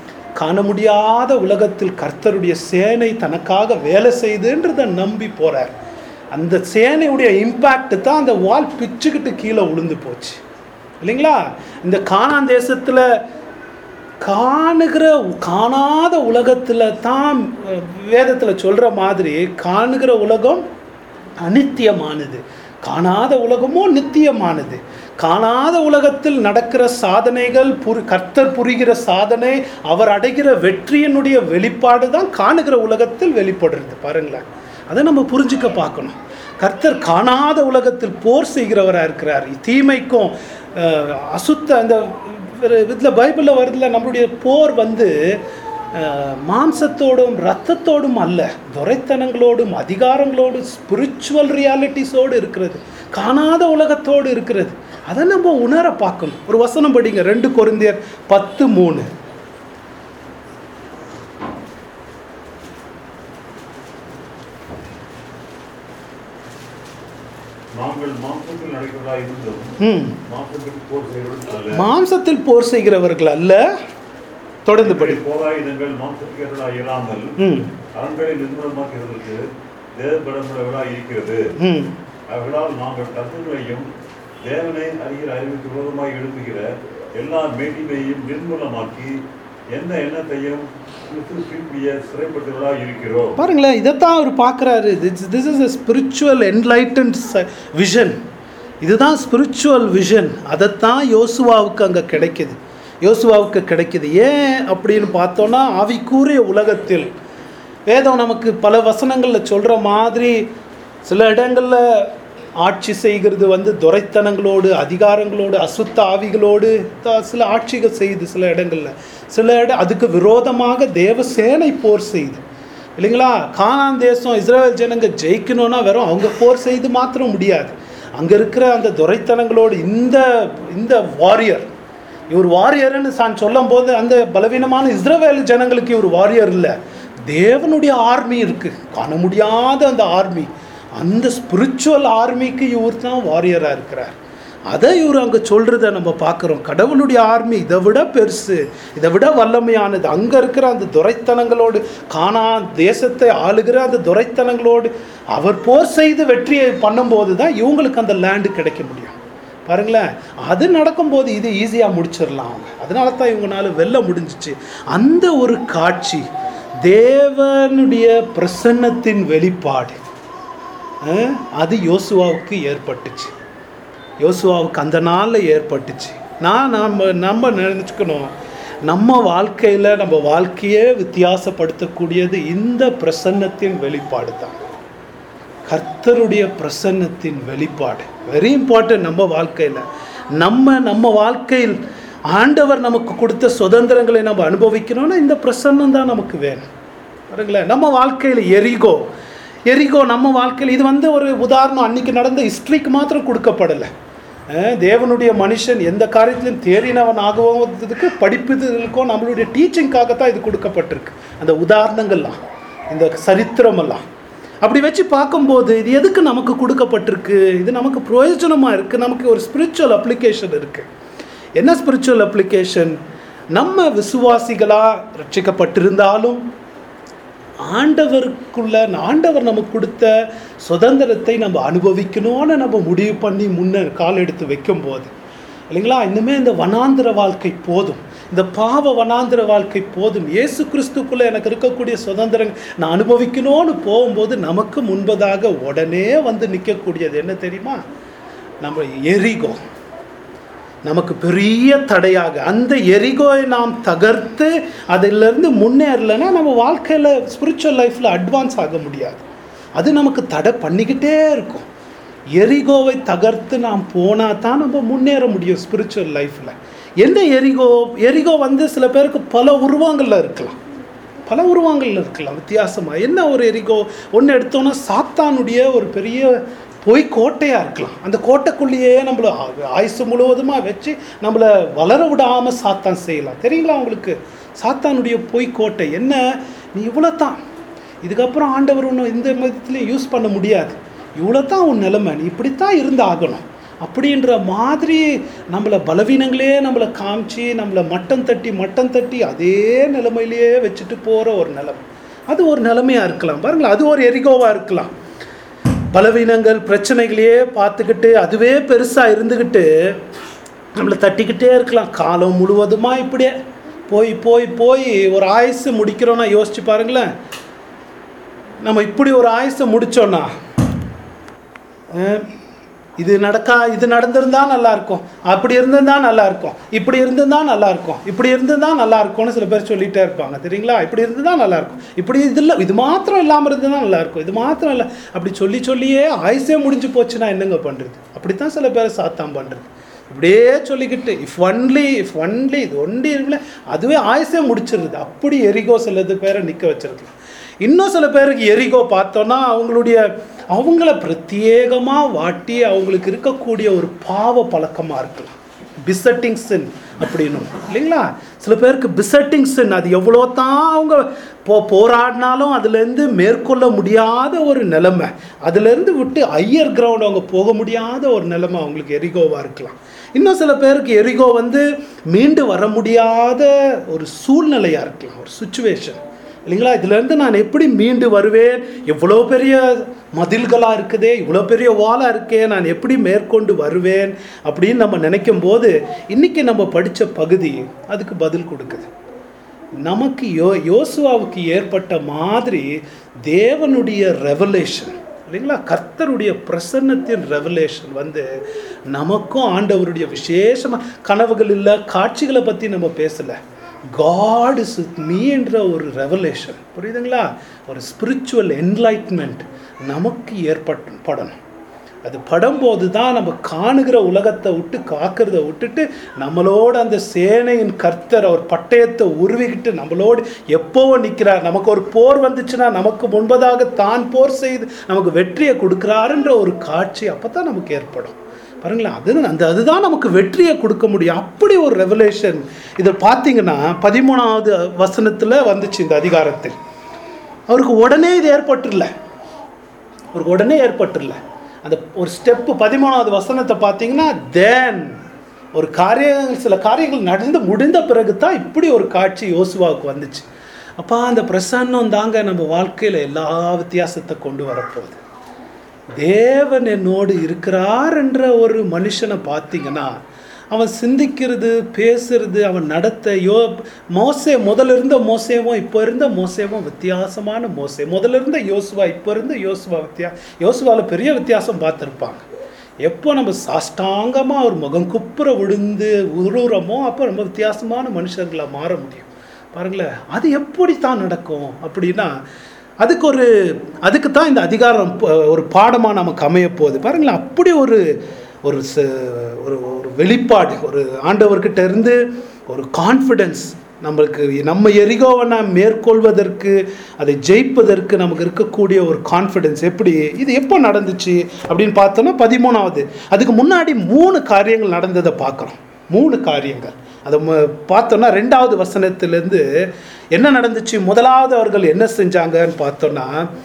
காண முடியாத உலகத்தில் கர்த்தருடைய சேனை தனக்காக வேலை செய்துன்றதை நம்பி போறார் அந்த சேனையுடைய இம்பேக்ட் தான் அந்த வால் பிச்சுக்கிட்டு கீழே விழுந்து போச்சு இல்லைங்களா இந்த கானான் தேசத்தில் காணுகிற காணாத உலகத்தில் தான் வேதத்தில் சொல்கிற மாதிரி காணுகிற உலகம் அனித்தியமானது காணாத உலகமோ நித்தியமானது காணாத உலகத்தில் நடக்கிற சாதனைகள் புரி கர்த்தர் புரிகிற சாதனை அவர் அடைகிற வெற்றியினுடைய வெளிப்பாடு தான் காணுகிற உலகத்தில் வெளிப்படுறது பாருங்களேன் அதை நம்ம புரிஞ்சுக்க பார்க்கணும் கர்த்தர் காணாத உலகத்தில் போர் செய்கிறவராக இருக்கிறார் தீமைக்கும் அஹ், அசுத்த அந்த இதில் பைபிளில் வருதுல நம்மளுடைய போர் வந்து அஹ், மாம்சத்தோடும் இரத்தத்தோடும் அல்ல துரைத்தனங்களோடும் அதிகாரங்களோடும் ஸ்பிரிச்சுவல் ரியாலிட்டிஸோடு இருக்கிறது காணாத உலகத்தோடு இருக்கிறது அதை நம்ம உணர பார்க்கணும் ஒரு வசனம் படிங்க ரெண்டு கொரிந்தியர் பத்து மூணு நாங்கள் மாம்சத்தில் நடக்கிறதா இருந்தும் ம் மாம்சத்தில் போர் செய்வர்கள் அல்ல மாம்சத்தில் போர் செய்கிறவர்கள் அல்ல தொடர்ந்து படி போராயுதங்கள் மாம்சத்திற்கா இராமல் ம் அரண்களை நிர்மூலமாக்குவதற்கு தேவபலமுள்ளவர்களாய் இருக்கிறது ம் அவர்களால் நாங்கள் கருத்துகளையும் தேவனை அறிகிற அறிவுக்கு விரோதமாய் எழுப்புகிற எல்லா மேட்டிமையையும் நிர்மூலமாக்கி எந்த எண்ணத்தையும் கிறிஸ்து திருப்பிய சிறைப்பட்டவர்களாய் இருக்கிறோம் பாருங்களேன் இதைத்தான் அவர் பார்க்குறாரு this this is a spiritual enlightened vision இதுதான் ஸ்பிரிச்சுவல் விஷன் அதைத்தான் யோசுவாவுக்கு அங்கே கிடைக்குது யோசுவாவுக்கு கிடைக்குது ஏன் அப்படின்னு பார்த்தோன்னா ஆவிக்கூறிய உலகத்தில் வேதம் நமக்கு பல வசனங்களில் சொல்கிற மாதிரி சில இடங்களில் ஆட்சி செய்கிறது வந்து துரைத்தனங்களோடு அதிகாரங்களோடு அசுத்த ஆவிகளோடு த- சில ஆட்சிகள் செய்யுது சில இடங்கள்ல சில இடம் அதுக்கு விரோதமாக தேவசேனை போர் செய்யுது இல்லைங்களா கானான் தேசம் இஸ்ரேல் ஜனங்க ஜெயிக்கணும்னா வெறும் அவங்க போர் செய்து மாத்திரம் முடியாது அங்கே இருக்கிற அந்த துரைத்தனங்களோடு இந்த இந்த வாரியர் இவர் வாரியர்னு நான் சொல்லும் போது அந்த பலவீனமான இஸ்ரவேல் ஜனங்களுக்கு இவர் வாரியர் இல்லை தேவனுடைய ஆர்மி இருக்கு காண முடியாத அந்த ஆர்மி அந்த ஸ்பிரிச்சுவல் ஆர்மிக்கு இவர் தான் வாரியராக இருக்கிறார் அதை இவர் அங்கே சொல்கிறத நம்ம பார்க்குறோம் கடவுளுடைய ஆர்மி இதை விட பெருசு இதை விட வல்லமையானது அங்கே இருக்கிற அந்த துரைத்தனங்களோடு காணா தேசத்தை ஆளுகிற அந்த துரைத்தனங்களோடு அவர் போர் செய்து வெற்றியை பண்ணும்போது தான் இவங்களுக்கு அந்த லேண்டு கிடைக்க முடியும் பாருங்களேன் அது நடக்கும்போது இது ஈஸியாக முடிச்சிடலாம் அவங்க அதனால தான் இவங்கனால வெல்ல முடிஞ்சிச்சு அந்த ஒரு காட்சி தேவனுடைய பிரசன்னத்தின் வெளிப்பாடு அஹ், அது யோசுவாவுக்கு ஏற்பட்டுச்சு யோசுவாவுக்கு அந்த நாளில் ஏற்பட்டுச்சு நான் நம்ம நம்ம நினச்சிக்கணும் நம்ம வாழ்க்கையில் நம்ம வாழ்க்கையே வித்தியாசப்படுத்தக்கூடியது இந்த பிரசன்னத்தின் வெளிப்பாடு தான் கர்த்தருடைய பிரசன்னத்தின் வெளிப்பாடு வெரி இம்பார்ட்டன்ட் நம்ம வாழ்க்கையில் நம்ம நம்ம வாழ்க்கையில் ஆண்டவர் நமக்கு கொடுத்த சுதந்திரங்களை நம்ம அனுபவிக்கணும்னா இந்த பிரசன்னம் தான் நமக்கு வேணும் பாருங்களேன் நம்ம வாழ்க்கையில் எரிகோ எரிகோ நம்ம வாழ்க்கையில் இது வந்து ஒரு உதாரணம் அன்னைக்கு நடந்த ஹிஸ்ட்ரிக்கு மாத்திரம் கொடுக்கப்படலை அஹ் தேவனுடைய மனுஷன் எந்த காரியத்திலும் தேறினவன் ஆகுவதற்கு படிப்புகளுக்கும் நம்மளுடைய டீச்சிங்காக தான் இது கொடுக்கப்பட்டிருக்கு அந்த உதாரணங்கள்லாம் இந்த சரித்திரமெல்லாம் அப்படி வச்சு பார்க்கும்போது இது எதுக்கு நமக்கு கொடுக்கப்பட்டிருக்கு இது நமக்கு பிரயோஜனமாக இருக்குது நமக்கு ஒரு ஸ்பிரிச்சுவல் அப்ளிகேஷன் இருக்குது என்ன ஸ்பிரிச்சுவல் அப்ளிகேஷன் நம்ம விசுவாசிகளாக ரட்சிக்கப்பட்டிருந்தாலும் ஆண்டவருக்குள்ள ஆண்டவர் நமக்கு கொடுத்த சுதந்திரத்தை நம்ம அனுபவிக்கணும்னு நம்ம முடிவு பண்ணி முன்ன கால் எடுத்து வைக்கும்போது இல்லைங்களா இன்னுமே இந்த வனாந்திர வாழ்க்கை போதும் இந்த பாவ வனாந்திர வாழ்க்கை போதும் இயேசு கிறிஸ்துக்குள்ள எனக்கு இருக்கக்கூடிய சுதந்திரம் நான் அனுபவிக்கணும்னு போகும்போது நமக்கு முன்பதாக உடனே வந்து நிற்கக்கூடியது என்ன தெரியுமா நம்ம எரிகோ நமக்கு பெரிய தடையாக அந்த எரிகோயை நாம் தகர்த்து அதிலிருந்து முன்னேறலைன்னா நம்ம வாழ்க்கையில் ஸ்பிரிச்சுவல் லைஃப்பில் அட்வான்ஸ் ஆக முடியாது அது நமக்கு தடை பண்ணிக்கிட்டே இருக்கும் எரிகோவை தகர்த்து நாம் போனால் தான் நம்ம முன்னேற முடியும் ஸ்பிரிச்சுவல் லைஃப்பில் என்ன எரிகோ எரிகோ வந்து சில பேருக்கு பல உருவங்களில் இருக்கலாம் பல உருவங்கள் இருக்கலாம் வித்தியாசமாக என்ன ஒரு எரிகோ ஒன்று எடுத்தோன்னா சாத்தானுடைய ஒரு பெரிய பொய் கோட்டையாக இருக்கலாம் அந்த கோட்டைக்குள்ளேயே நம்மள ஆ- ஆயுசு முழுவதுமாக வச்சு நம்மளை வளர விடாமல் சாத்தான் செய்யலாம் தெரியுங்களா உங்களுக்கு சாத்தானுடைய பொய் கோட்டை என்ன நீ இவ்வளோ தான் இதுக்கப்புறம் ஆண்டவர் ஒன்றும் இந்த மதத்துலையும் யூஸ் பண்ண முடியாது இவ்வளோ தான் உன் நிலைமை நீ இப்படித்தான் இருந்து ஆகணும் அப்படின்ற மாதிரி நம்மளை பலவீனங்களே நம்மளை காமிச்சு நம்மளை மட்டம் தட்டி மட்டம் தட்டி அதே நிலைமையிலேயே வச்சுட்டு போகிற ஒரு நிலைமை அது ஒரு நிலைமையாக இருக்கலாம் பாருங்களேன் அது ஒரு எரிகோவாக இருக்கலாம் பலவீனங்கள் பிரச்சனைகளையே பார்த்துக்கிட்டு அதுவே பெருசாக இருந்துக்கிட்டு நம்மளை தட்டிக்கிட்டே இருக்கலாம் காலம் முழுவதுமாக இப்படியே போய் போய் போய் ஒரு ஆயுசு முடிக்கிறோன்னா யோசிச்சு பாருங்களேன் நம்ம இப்படி ஒரு ஆயுசை முடிச்சோன்னா அஹ், இது நடக்கா இது நடந்திருந்தா நல்லா இருக்கும் அப்படி இருந்திருந்தா நல்லா இருக்கும் இப்படி இருந்திருந்தா நல்லா இருக்கும் இப்படி இருந்திருந்தா நல்லா இருக்கும்னு சில பேர் சொல்லிட்டே இருப்பாங்க தெரியுங்களா இப்படி இருந்திருந்தா நல்லா இருக்கும் இப்படி இது இல்லை இது மாத்திரம் இல்லாமல் இருந்ததுன்னா நல்லா இருக்கும் இது மாத்திரம் இல்லை அப்படி சொல்லி சொல்லியே ஆயுசே முடிஞ்சு போச்சுன்னா என்னங்க பண்ணுறது அப்படித்தான் சில பேர் சாத்தான் பண்ணுறது இப்படியே சொல்லிக்கிட்டு இஃப் ஒன்லி இஃப் ஒன்லி இது ஒன்லி இருக்குல்ல அதுவே ஆயுசே முடிச்சிருது அப்படி எரிகோ சிலது பேரை நிற்க வச்சிருக்கலாம் இன்னும் சில பேருக்கு எரிகோ பார்த்தோன்னா அவங்களுடைய அவங்கள பிரத்யேகமாக வாட்டி அவங்களுக்கு இருக்கக்கூடிய ஒரு பாவ பழக்கமாக இருக்கலாம் பிசட்டிங் சின் அப்படின்னு இல்லைங்களா சில பேருக்கு பிசட்டிங் சின் அது எவ்வளோ தான் அவங்க போ போராடினாலும் அதுலேருந்து மேற்கொள்ள முடியாத ஒரு நிலைமை அதுலேருந்து விட்டு ஹையர் கிரவுண்ட் அவங்க போக முடியாத ஒரு நிலைமை அவங்களுக்கு எரிகோவாக இருக்கலாம் இன்னும் சில பேருக்கு எரிகோ வந்து மீண்டு வர முடியாத ஒரு சூழ்நிலையாக இருக்கலாம் ஒரு சுச்சுவேஷன் இல்லைங்களா இதுலேருந்து நான் எப்படி மீண்டு வருவேன் எவ்வளோ பெரிய மதில்களாக இருக்குதே இவ்வளோ பெரிய வாலாக இருக்கே நான் எப்படி மேற்கொண்டு வருவேன் அப்படின்னு நம்ம நினைக்கும் போது இன்றைக்கி நம்ம படித்த பகுதி அதுக்கு பதில் கொடுக்குது நமக்கு யோ யோசுவாவுக்கு ஏற்பட்ட மாதிரி தேவனுடைய ரெவலேஷன் இல்லைங்களா கர்த்தருடைய பிரசன்னத்தின் ரெவலேஷன் வந்து நமக்கும் ஆண்டவருடைய விசேஷமாக கனவுகள் இல்லை காட்சிகளை பற்றி நம்ம பேசலை காட் இஸ் வித் மீன்ற ஒரு ரெவலேஷன் புரியுதுங்களா ஒரு ஸ்பிரிச்சுவல் என்லைட்மெண்ட் நமக்கு ஏற்பட்டு படணும் அது படும்போது தான் நம்ம காணுகிற உலகத்தை விட்டு காக்கிறத விட்டுட்டு நம்மளோட அந்த சேனையின் கர்த்தர் அவர் பட்டயத்தை உருவிக்கிட்டு நம்மளோடு எப்போவோ நிற்கிறார் நமக்கு ஒரு போர் வந்துச்சுன்னா நமக்கு முன்பதாக தான் போர் செய்து நமக்கு வெற்றியை கொடுக்குறாருன்ற ஒரு காட்சி அப்போ தான் நமக்கு ஏற்படும் பாருங்களேன் அது அந்த அதுதான் நமக்கு வெற்றியை கொடுக்க முடியும் அப்படி ஒரு ரெவலேஷன் இதை பார்த்தீங்கன்னா பதிமூணாவது வசனத்தில் வந்துச்சு இந்த அதிகாரத்தில் அவருக்கு உடனே இது ஏற்பட்டுல அவருக்கு உடனே ஏற்பட்டுல அந்த ஒரு ஸ்டெப்பு பதிமூணாவது வசனத்தை பார்த்தீங்கன்னா தேன் ஒரு காரியங்கள் சில காரியங்கள் நடந்து முடிந்த பிறகு தான் இப்படி ஒரு காட்சி யோசுவாவுக்கு வந்துச்சு அப்பா அந்த பிரசன்னம் தாங்க நம்ம வாழ்க்கையில் எல்லா வித்தியாசத்தை கொண்டு வரப்போகுது தேவன் என்னோடு இருக்கிறார் என்ற ஒரு மனுஷனை பார்த்தீங்கன்னா அவன் சிந்திக்கிறது பேசுறது அவன் நடத்த யோ மோசே முதல்ல இருந்த மோசேவும் இப்போ இருந்த மோசேவும் வித்தியாசமான மோசே முதல்ல இருந்த யோசுவா இப்போ இருந்த யோசுவா வித்தியா யோசுவாவில் பெரிய வித்தியாசம் பார்த்துருப்பாங்க எப்போ நம்ம சாஷ்டாங்கமாக ஒரு முகம் குப்புற விழுந்து உருறமோ அப்போ ரொம்ப வித்தியாசமான மனுஷர்களாக மாற முடியும் பாருங்களேன் அது எப்படி தான் நடக்கும் அப்படின்னா அதுக்கு ஒரு அதுக்கு தான் இந்த அதிகாரம் ப- ஒரு பாடமாக நமக்கு அமைய போகுது பாருங்களேன் அப்படி ஒரு ஒரு ச- ஒரு ஒரு வெளிப்பாடு ஒரு ஆண்டவர்கிட்ட இருந்து ஒரு கான்ஃபிடென்ஸ் நம்மளுக்கு நம்ம எரிகோவை நாம் மேற்கொள்வதற்கு அதை ஜெயிப்பதற்கு நமக்கு இருக்கக்கூடிய ஒரு கான்ஃபிடென்ஸ் எப்படி இது எப்போ நடந்துச்சு அப்படின்னு பார்த்தோன்னா பதிமூணாவது அதுக்கு முன்னாடி மூணு காரியங்கள் நடந்ததை பார்க்குறோம் மூணு காரியங்கள் அதை ம- பார்த்தோன்னா ரெண்டாவது வசனத்திலேருந்து என்ன நடந்துச்சு முதலாவது அவர்கள் என்ன செஞ்சாங்கன்னு பார்த்தோன்னா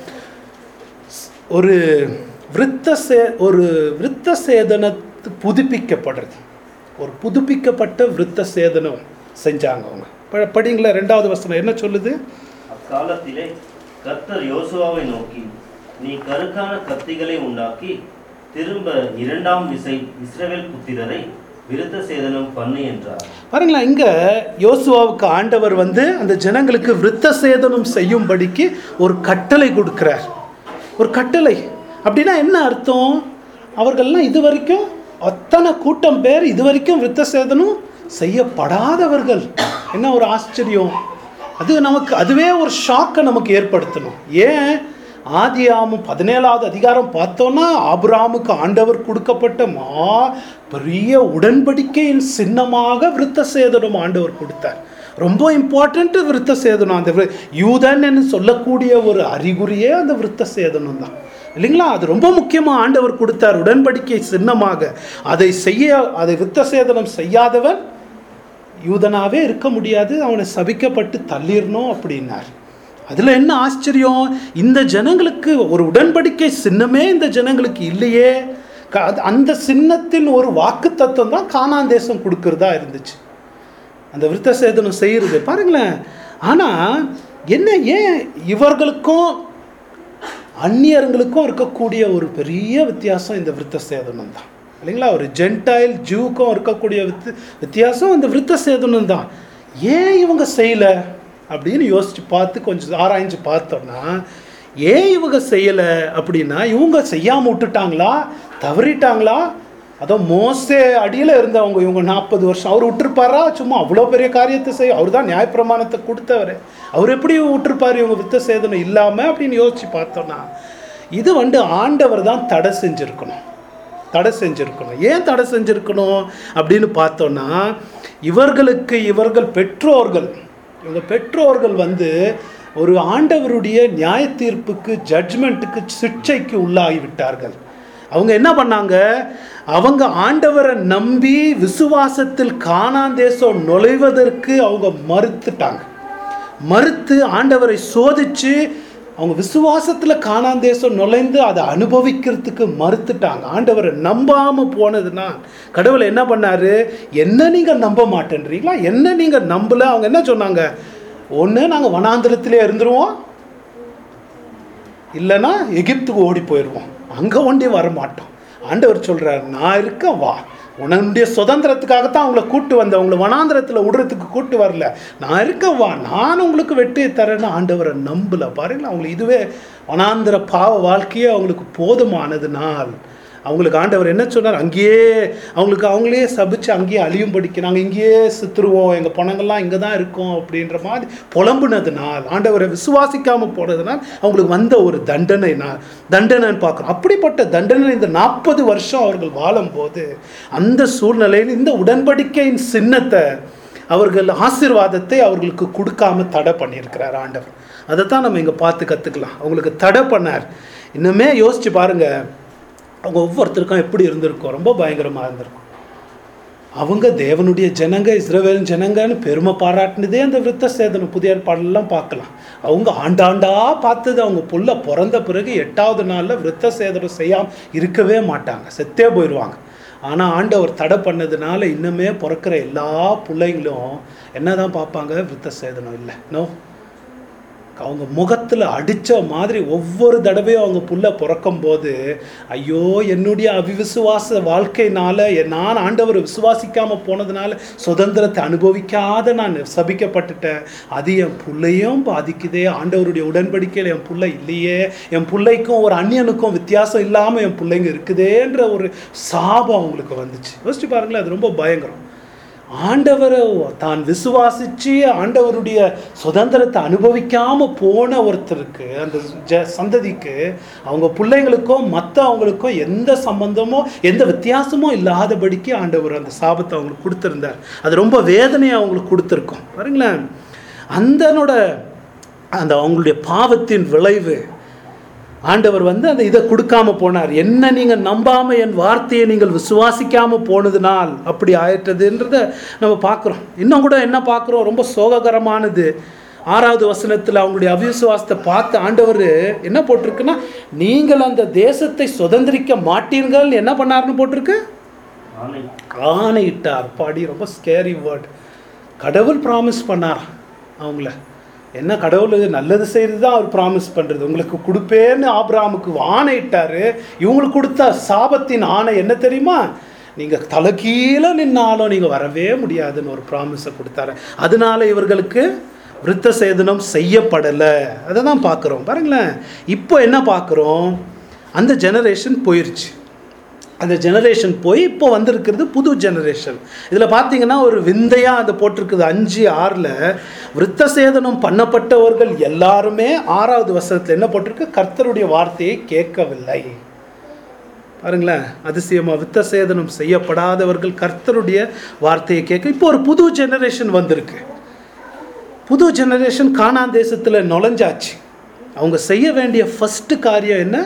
ஒரு விருத்த சே ஒரு விருத்த சேதனத்து புதுப்பிக்கப்படுறது ஒரு புதுப்பிக்கப்பட்ட விருத்த சேதனம் செஞ்சாங்க அவங்க ப- படிங்களா ரெண்டாவது வசனம் என்ன சொல்லுது அக்காலத்திலே கர்த்தர் யோசுவாவை நோக்கி நீ கருக்கான கத்திகளை உண்டாக்கி திரும்ப இரண்டாம் விசை இஸ்ரவேல் புத்திரரை விருத்த சேதனம் பண்ணு என்றார் பாருங்களேன் இங்க யோசுவாவுக்கு ஆண்டவர் வந்து அந்த ஜனங்களுக்கு விருத்த சேதனம் செய்யும்படிக்கு ஒரு கட்டளை கொடுக்கிறார் ஒரு கட்டளை அப்படின்னா என்ன அர்த்தம் அவர்கள்லாம் இது வரைக்கும் அத்தனை கூட்டம் பேர் இது வரைக்கும் விருத்த சேதனம் செய்யப்படாதவர்கள் என்ன ஒரு ஆச்சரியம் அது நமக்கு அதுவே ஒரு ஷாக்கை நமக்கு ஏற்படுத்தணும் ஏன் ஆதியாமம் பதினேழாவது அதிகாரம் பார்த்தோன்னா ஆபிராமுக்கு ஆண்டவர் கொடுக்கப்பட்ட மா பெரிய உடன்படிக்கையின் சின்னமாக விருத்த சேதனம் ஆண்டவர் கொடுத்தார் ரொம்ப இம்பார்ட்டன்ட் விருத்த சேதனம் அந்த வி- யூதன் என்று சொல்லக்கூடிய ஒரு அறிகுறியே அந்த விருத்த சேதனம் தான் இல்லைங்களா அது ரொம்ப முக்கியமாக ஆண்டவர் கொடுத்தார் உடன்படிக்கை சின்னமாக அதை செய்ய அதை விருத்த சேதனம் செய்யாதவன் யூதனாவே இருக்க முடியாது அவனை சபிக்கப்பட்டு தள்ளிடணும் அப்படின்னார் அதில் என்ன ஆச்சரியம் இந்த ஜனங்களுக்கு ஒரு உடன்படிக்கை சின்னமே இந்த ஜனங்களுக்கு இல்லையே க- அது- அந்த சின்னத்தின் ஒரு வாக்கு தத்துவம் தான் கானான் தேசம் கொடுக்கறதா இருந்துச்சு அந்த விருத்த சேதனம் செய்கிறது பாருங்களேன் ஆனால் என்ன ஏன் இவர்களுக்கும் அந்நியர்களுக்கும் இருக்கக்கூடிய ஒரு பெரிய வித்தியாசம் இந்த விருத்த சேதனம் தான் இல்லைங்களா ஒரு ஜென்டைல் ஜூக்கும் இருக்கக்கூடிய வித்து வித்தியாசம் இந்த விருத்த சேதனம் தான் ஏன் இவங்க செய்யலை அப்படின்னு யோசிச்சு பார்த்து கொஞ்சம் ஆராய்ஞ்சு பார்த்தோம்னா ஏன் இவங்க செய்யலை அப்படின்னா இவங்க செய்யாமல் விட்டுட்டாங்களா தவறிட்டாங்களா அதோ மோசே அடியில் இருந்தவங்க இவங்க நாற்பது வருஷம் அவர் விட்டுருப்பாரா சும்மா அவ்வளோ பெரிய காரியத்தை செய்ய அவர் தான் நியாயப்பிரமாணத்தை கொடுத்தவர் அவர் எப்படி விட்டுருப்பார் இவங்க வித்த சேதனம் இல்லாமல் அப்படின்னு யோசிச்சு பார்த்தோன்னா இது வந்து ஆண்டவர் தான் தடை செஞ்சுருக்கணும் தடை செஞ்சுருக்கணும் ஏன் தடை செஞ்சுருக்கணும் அப்படின்னு பார்த்தோன்னா இவர்களுக்கு இவர்கள் பெற்றோர்கள் இவங்க பெற்றோர்கள் வந்து ஒரு ஆண்டவருடைய நியாய தீர்ப்புக்கு ஜட்ஜ்மெண்ட்டுக்கு சிக்ஷைக்கு உள்ளாகி விட்டார்கள் அவங்க என்ன பண்ணாங்க அவங்க ஆண்டவரை நம்பி விசுவாசத்தில் கானான் தேசம் நுழைவதற்கு அவங்க மறுத்துட்டாங்க மறுத்து ஆண்டவரை சோதிச்சு அவங்க விசுவாசத்தில் காணான் தேசம் நுழைந்து அதை அனுபவிக்கிறதுக்கு மறுத்துட்டாங்க ஆண்டவரை நம்பாம போனதுன்னா கடவுள் என்ன பண்ணாரு என்ன நீங்க நம்ப மாட்டேன்றீங்களா என்ன நீங்க நம்பல அவங்க என்ன சொன்னாங்க ஒன்று நாங்கள் வனாந்திரத்திலே இருந்துருவோம் இல்லைன்னா எகிப்துக்கு ஓடி போயிடுவோம் அங்கே ஒண்டி வர மாட்டோம் ஆண்டவர் சொல்றார் நான் இருக்க வா உன்னுடைய சுதந்திரத்துக்காகத்தான் அவங்கள கூட்டு வந்தேன் உங்களை வனாந்திரத்தில் விடுறதுக்கு கூட்டு வரல நான் இருக்க வா நான் உங்களுக்கு வெற்றியை தரேன்னு ஆண்டவரை நம்பல பாருங்களா அவங்களுக்கு இதுவே வனாந்திர பாவ வாழ்க்கையே அவங்களுக்கு போதுமானதுனால் அவங்களுக்கு ஆண்டவர் என்ன சொன்னார் அங்கேயே அவங்களுக்கு அவங்களே சபிச்சு அங்கேயே அழியும்படிக்கு நாங்கள் இங்கேயே சுத்துருவோம் எங்கள் பணங்கள்லாம் இங்கே தான் இருக்கோம் அப்படின்ற மாதிரி புலம்புனதுனால் ஆண்டவரை விசுவாசிக்காமல் போனதுனால் அவங்களுக்கு வந்த ஒரு தண்டனை நான் தண்டனைன்னு பார்க்குறோம் அப்படிப்பட்ட தண்டனை இந்த நாற்பது வருஷம் அவர்கள் வாழும்போது அந்த சூழ்நிலையில் இந்த உடன்படிக்கையின் சின்னத்தை அவர்கள் ஆசீர்வாதத்தை அவர்களுக்கு கொடுக்காம தடை பண்ணியிருக்கிறார் ஆண்டவர் அதை தான் நம்ம இங்கே பார்த்து கற்றுக்கலாம் அவங்களுக்கு தடை பண்ணார் இன்னுமே யோசிச்சு பாருங்க அவங்க ஒவ்வொருத்தருக்கும் எப்படி இருந்திருக்கும் ரொம்ப பயங்கரமாக இருந்திருக்கும் அவங்க தேவனுடைய ஜனங்க இஸ்ரவேலின் ஜனங்கன்னு பெருமை பாராட்டினதே அந்த விருத்த சேதனம் புதிய ஏற்பாடெல்லாம் பார்க்கலாம் அவங்க ஆண்டாண்டா பார்த்தது அவங்க புள்ள பிறந்த பிறகு எட்டாவது நாளில் விருத்த சேதனம் செய்யாமல் இருக்கவே மாட்டாங்க செத்தே போயிடுவாங்க ஆனால் ஆண்டவர் தடை பண்ணதுனால இன்னுமே பிறக்கிற எல்லா பிள்ளைங்களும் என்னதான் பார்ப்பாங்க விருத்த சேதனம் இல்லை நோ அவங்க முகத்தில் அடித்த மாதிரி ஒவ்வொரு தடவையும் அவங்க புள்ள பிறக்கும் போது ஐயோ என்னுடைய அவிவிசுவாச வாழ்க்கையினால நான் ஆண்டவர் விசுவாசிக்காம போனதுனால சுதந்திரத்தை அனுபவிக்காத நான் சபிக்கப்பட்டுட்டேன் அது என் புள்ளையும் பாதிக்குதே ஆண்டவருடைய உடன்படிக்கையில் என் புள்ள இல்லையே என் பிள்ளைக்கும் ஒரு அந்நியனுக்கும் வித்தியாசம் இல்லாமல் என் பிள்ளைங்க இருக்குதேன்ற ஒரு சாபம் அவங்களுக்கு வந்துச்சு யோசிச்சு பாருங்களேன் அது ரொம்ப பயங்கரம் ஆண்டவரை தான் விசுவாசிச்சு ஆண்டவருடைய சுதந்திரத்தை அனுபவிக்காம போன ஒருத்தருக்கு அந்த ஜ சந்ததிக்கு அவங்க பிள்ளைங்களுக்கோ மற்ற அவங்களுக்கும் எந்த சம்பந்தமோ எந்த வித்தியாசமோ இல்லாதபடிக்கு ஆண்டவர் அந்த சாபத்தை அவங்களுக்கு கொடுத்துருந்தார் அது ரொம்ப வேதனையை அவங்களுக்கு கொடுத்துருக்கோம் பாருங்களேன் அந்தனோட அந்த அவங்களுடைய பாவத்தின் விளைவு ஆண்டவர் வந்து அந்த இதை கொடுக்காம போனார் என்ன நீங்க நம்பாம என் வார்த்தையை நீங்கள் விசுவாசிக்காம போனதுனால் அப்படி ஆயிட்டதுன்றத நம்ம பார்க்குறோம் இன்னும் கூட என்ன பார்க்குறோம் ரொம்ப சோககரமானது ஆறாவது வசனத்தில் அவங்களுடைய அவிசுவாசத்தை பார்த்து ஆண்டவர் என்ன போட்டிருக்குன்னா நீங்கள் அந்த தேசத்தை சுதந்திரிக்க மாட்டீர்கள் என்ன பண்ணாருன்னு போட்டிருக்கு ஆணை ஆணையிட்டார் பாடி ரொம்ப ஸ்கேரி வேர்ட் கடவுள் ப்ராமிஸ் பண்ணார் அவங்கள என்ன கடவுள் நல்லது செய்கிறது தான் அவர் ப்ராமிஸ் பண்ணுறது உங்களுக்கு கொடுப்பேன்னு ஆபிரகாமுக்கு ஆணையிட்டாரு இவங்களுக்கு கொடுத்த சாபத்தின் ஆணை என்ன தெரியுமா நீங்கள் தலைகீழ நின்னாலும் நீங்கள் வரவே முடியாதுன்னு ஒரு ப்ராமிஸை கொடுத்தாரு அதனால இவர்களுக்கு விருத்த சேதனம் செய்யப்படலை அதை தான் பார்க்குறோம் பாருங்களேன் இப்போ என்ன பார்க்குறோம் அந்த ஜெனரேஷன் போயிருச்சு அந்த ஜெனரேஷன் போய் இப்போ வந்திருக்கிறது புது ஜெனரேஷன் இதில் பார்த்தீங்கன்னா ஒரு விந்தையாக அதை போட்டிருக்குது அஞ்சு ஆறில் விருத்த சேதனம் பண்ணப்பட்டவர்கள் எல்லாருமே ஆறாவது வசனத்தில் என்ன போட்டிருக்கு கர்த்தருடைய வார்த்தையை கேட்கவில்லை பாருங்களேன் அதிசயமா வித்த சேதனம் செய்யப்படாதவர்கள் கர்த்தருடைய வார்த்தையை கேட்க இப்போ ஒரு புது ஜெனரேஷன் வந்திருக்கு புது ஜெனரேஷன் கானான் தேசத்தில் நுழைஞ்சாச்சு அவங்க செய்ய வேண்டிய ஃபஸ்ட்டு காரியம் என்ன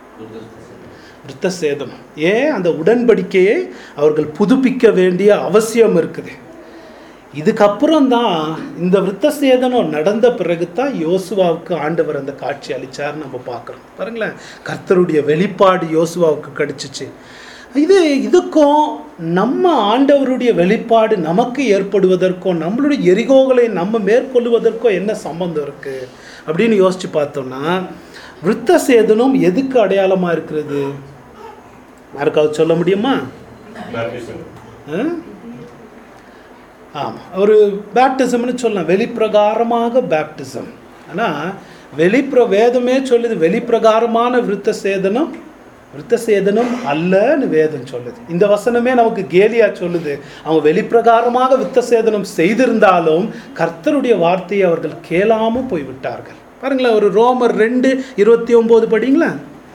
விருத்த சேதனம் ஏன் அந்த உடன்படிக்கையை அவர்கள் புதுப்பிக்க வேண்டிய அவசியம் இருக்குது இதுக்கப்புறம் தான் இந்த விருத்த சேதனம் நடந்த பிறகு தான் யோசுவாவுக்கு ஆண்டவர் அந்த காட்சி அளிச்சார்னு நம்ம பார்க்குறோம் பாருங்களேன் கர்த்தருடைய வெளிப்பாடு யோசுவாவுக்கு கிடைச்சிச்சு இது இதுக்கும் நம்ம ஆண்டவருடைய வெளிப்பாடு நமக்கு ஏற்படுவதற்கும் நம்மளுடைய எரிகோகளை நம்ம மேற்கொள்வதற்கும் என்ன சம்பந்தம் இருக்கு அப்படின்னு யோசிச்சு பார்த்தோம்னா விருத்த சேதனம் எதுக்கு அடையாளமாக இருக்கிறது யாருக்காவது சொல்ல முடியுமா Baptism. ஆமாம் ஒரு பேப்டிசம்னு சொல்லலாம் வெளிப்பிரகாரமாக பேப்டிசம் ஆனால் வெளிப்ர வேதமே சொல்லுது வெளிப்பிரகாரமான விருத்த சேதனம் விருத்த சேதனம் அல்லன்னு வேதம் சொல்லுது இந்த வசனமே நமக்கு கேலியா சொல்லுது அவங்க வெளிப்பிரகாரமாக வித்த சேதனம் செய்திருந்தாலும் கர்த்தருடைய வார்த்தையை அவர்கள் கேளாம போய்விட்டார்கள் பாருங்களேன் ஒரு ரோமர் ரெண்டு இருபத்தி ஒன்பது படிங்களா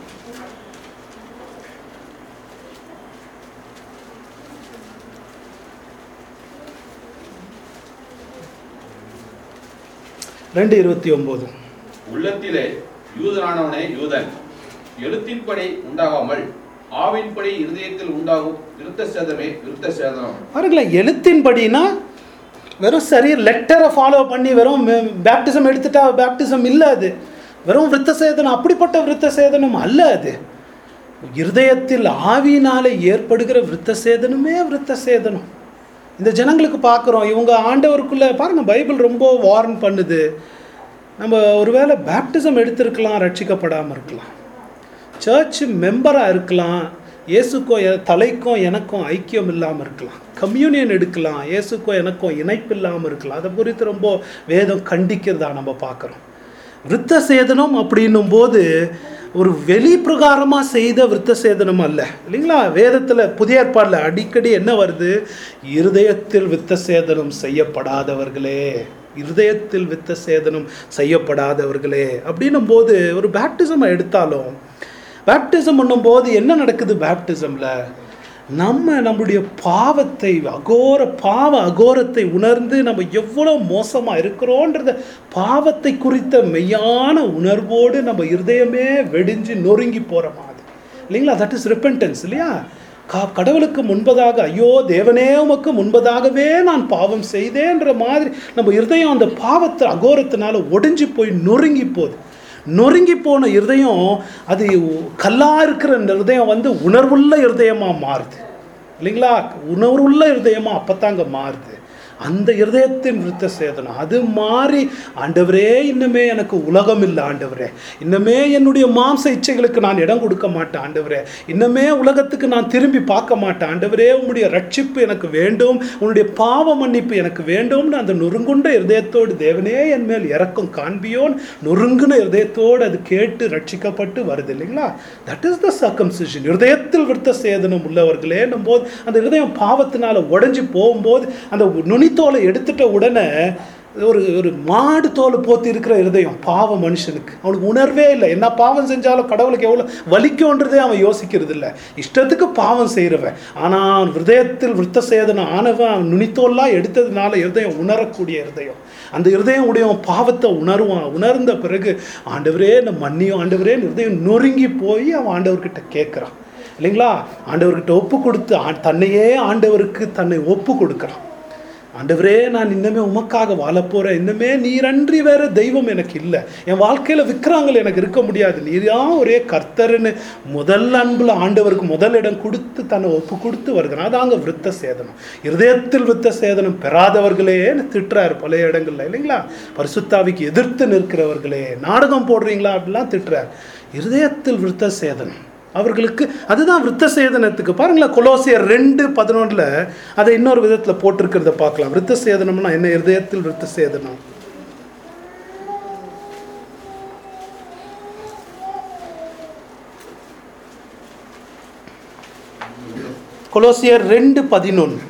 ரெண்டு இருபத்தி ஒன்பது உள்ளத்திலே யூதனானவனே யூதன் எழுத்தின்படி உண்டாகாமல் ஆவின்படி இருதயத்தில் உண்டாகும் விருத்த சேதமே விருத்த சேதனம் பாருங்களேன் எழுத்தின்படினா வெறும் சரி லெட்டரை ஃபாலோ பண்ணி வெறும் பேப்டிசம் எடுத்துட்டா பேப்டிசம் இல்லை அது வெறும் விருத்த சேதனம் அப்படிப்பட்ட விருத்த சேதனம் அல்ல அது இருதயத்தில் ஆவியினால ஏற்படுகிற விருத்த சேதனமே விருத்த சேதனம் இந்த ஜனங்களுக்கு பார்க்குறோம் இவங்க ஆண்டவருக்குள்ள பாருங்க பைபிள் ரொம்ப வார்ன் பண்ணுது நம்ம ஒருவேளை பேப்டிசம் எடுத்திருக்கலாம் ரட்சிக்கப்படாமல் இருக்கலாம் சர்ச் மெம்பராக இருக்கலாம் இயேசுக்கோ எ- தலைக்கும் எனக்கும் ஐக்கியம் இல்லாமல் இருக்கலாம் கம்யூனியன் எடுக்கலாம் இயேசுக்கோ எனக்கும் இணைப்பு இல்லாமல் இருக்கலாம் அதை குறித்து ரொம்ப வேதம் கண்டிக்கிறதா நம்ம பார்க்குறோம் விருத்த சேதனம் அப்படின்னும் போது ஒரு வெளி பிரகாரமாக செய்த விருத்த சேதனம் அல்ல இல்லைங்களா வேதத்தில் புதிய ஏற்பாடில் அடிக்கடி என்ன வருது இருதயத்தில் வித்த சேதனம் செய்யப்படாதவர்களே இருதயத்தில் வித்த சேதனம் செய்யப்படாதவர்களே அப்படின்னும் போது ஒரு பேப்டிசம் எடுத்தாலும் பேப்டிசம் பண்ணும்போது என்ன நடக்குது பேப்டிசமில் நம்ம நம்முடைய பாவத்தை அகோர பாவ அகோரத்தை உணர்ந்து நம்ம எவ்வளோ மோசமாக இருக்கிறோன்றத பாவத்தை குறித்த மெய்யான உணர்வோடு நம்ம இருதயமே வெடிஞ்சு நொறுங்கி போகிற மாதிரி இல்லைங்களா தட் இஸ் ரிப்பென்டன்ஸ் இல்லையா கா கடவுளுக்கு முன்பதாக ஐயோ தேவனே உமக்கு முன்பதாகவே நான் பாவம் செய்தேன்ற மாதிரி நம்ம இருதயம் அந்த பாவத்தை அகோரத்தினால ஒடிஞ்சு போய் நொறுங்கி போகுது நொறுங்கி போன இருதயம் அது கல்லா இருக்கிற இருதயம் வந்து உணர்வுள்ள இருதயமா மாறுது இல்லைங்களா உணர்வுள்ள இருதயமா அப்பத்தாங்க மாறுது அந்த இருதயத்தின் விருத்த சேதனம் அது மாறி ஆண்டவரே இன்னுமே எனக்கு உலகம் இல்லை ஆண்டவரே இன்னுமே என்னுடைய மாம்ச இச்சைகளுக்கு நான் இடம் கொடுக்க மாட்டேன் ஆண்டவரே இன்னுமே உலகத்துக்கு நான் திரும்பி பார்க்க மாட்டேன் ஆண்டவரே உன்னுடைய ரட்சிப்பு எனக்கு வேண்டும் உன்னுடைய பாவ மன்னிப்பு எனக்கு வேண்டும்னு அந்த நொறுங்குண்ட இருதயத்தோடு தேவனே என் மேல் இறக்கம் காண்பியோன் நொறுங்குன இருதயத்தோடு அது கேட்டு ரட்சிக்கப்பட்டு வருது இல்லைங்களா தட் இஸ் த சர்க்கம்சிஷன் இருதயத்தில் விருத்த சேதனம் உள்ளவர்களே போது அந்த இருதயம் பாவத்தினால உடைஞ்சு போகும்போது அந்த நுனித்தோலை எடுத்துட்ட உடனே ஒரு ஒரு மாடு தோல் போத்தி இருக்கிற இருதயம் பாவ மனுஷனுக்கு அவனுக்கு உணர்வே இல்லை என்ன பாவம் செஞ்சாலும் கடவுளுக்கு எவ்வளோ வலிக்கும்ன்றதே அவன் யோசிக்கிறது இல்லை இஷ்டத்துக்கு பாவம் செய்கிறவன் ஆனால் ஹிருதயத்தில் விருத்த சேதனம் ஆனவன் அவன் நுனித்தோல்லாம் எடுத்ததுனால இருதயம் உணரக்கூடிய இருதயம் அந்த இருதயம் உடையவன் பாவத்தை உணருவான் உணர்ந்த பிறகு ஆண்டவரே இந்த மன்னியும் ஆண்டவரே இருதயம் நொறுங்கி போய் அவன் ஆண்டவர்கிட்ட கேட்குறான் இல்லைங்களா ஆண்டவர்கிட்ட ஒப்பு கொடுத்து ஆ- தன்னையே ஆண்டவருக்கு தன்னை ஒப்பு கொடுக்குறான் ஆண்டவரே நான் இன்னமே உமக்காக வாழப் போறேன் இன்னமே நீரன்றி வேற தெய்வம் எனக்கு இல்லை என் வாழ்க்கையில விக்ராங்கள் எனக்கு இருக்க முடியாது நீரா ஒரே கர்த்தர்னு முதல் அன்புல ஆண்டவருக்கு முதல் இடம் கொடுத்து தன்னை ஒப்பு கொடுத்து வருகிறான் அதாங்க விருத்த சேதனம் இருதயத்தில் விருத்த சேதனம் பெறாதவர்களே திட்டுறாரு பல இடங்கள்ல இல்லைங்களா பரிசுத்தாவிக்கு எதிர்த்து நிற்கிறவர்களே நாடகம் போடுறீங்களா அப்படிலாம் திட்டுறாரு இருதயத்தில் விருத்த சேதனம் அவர்களுக்கு அதுதான் விருத்த சேதனத்துக்கு பாருங்களேன் கொலோசியர் ரெண்டு பதினொன்றில் அதை இன்னொரு விதத்தில் போட்டிருக்கிறத பார்க்கலாம் விருத்த சேதனம்னா என்ன இருதயத்தில் விருத்த சேதனம் கொலோசியர் ரெண்டு பதினொன்று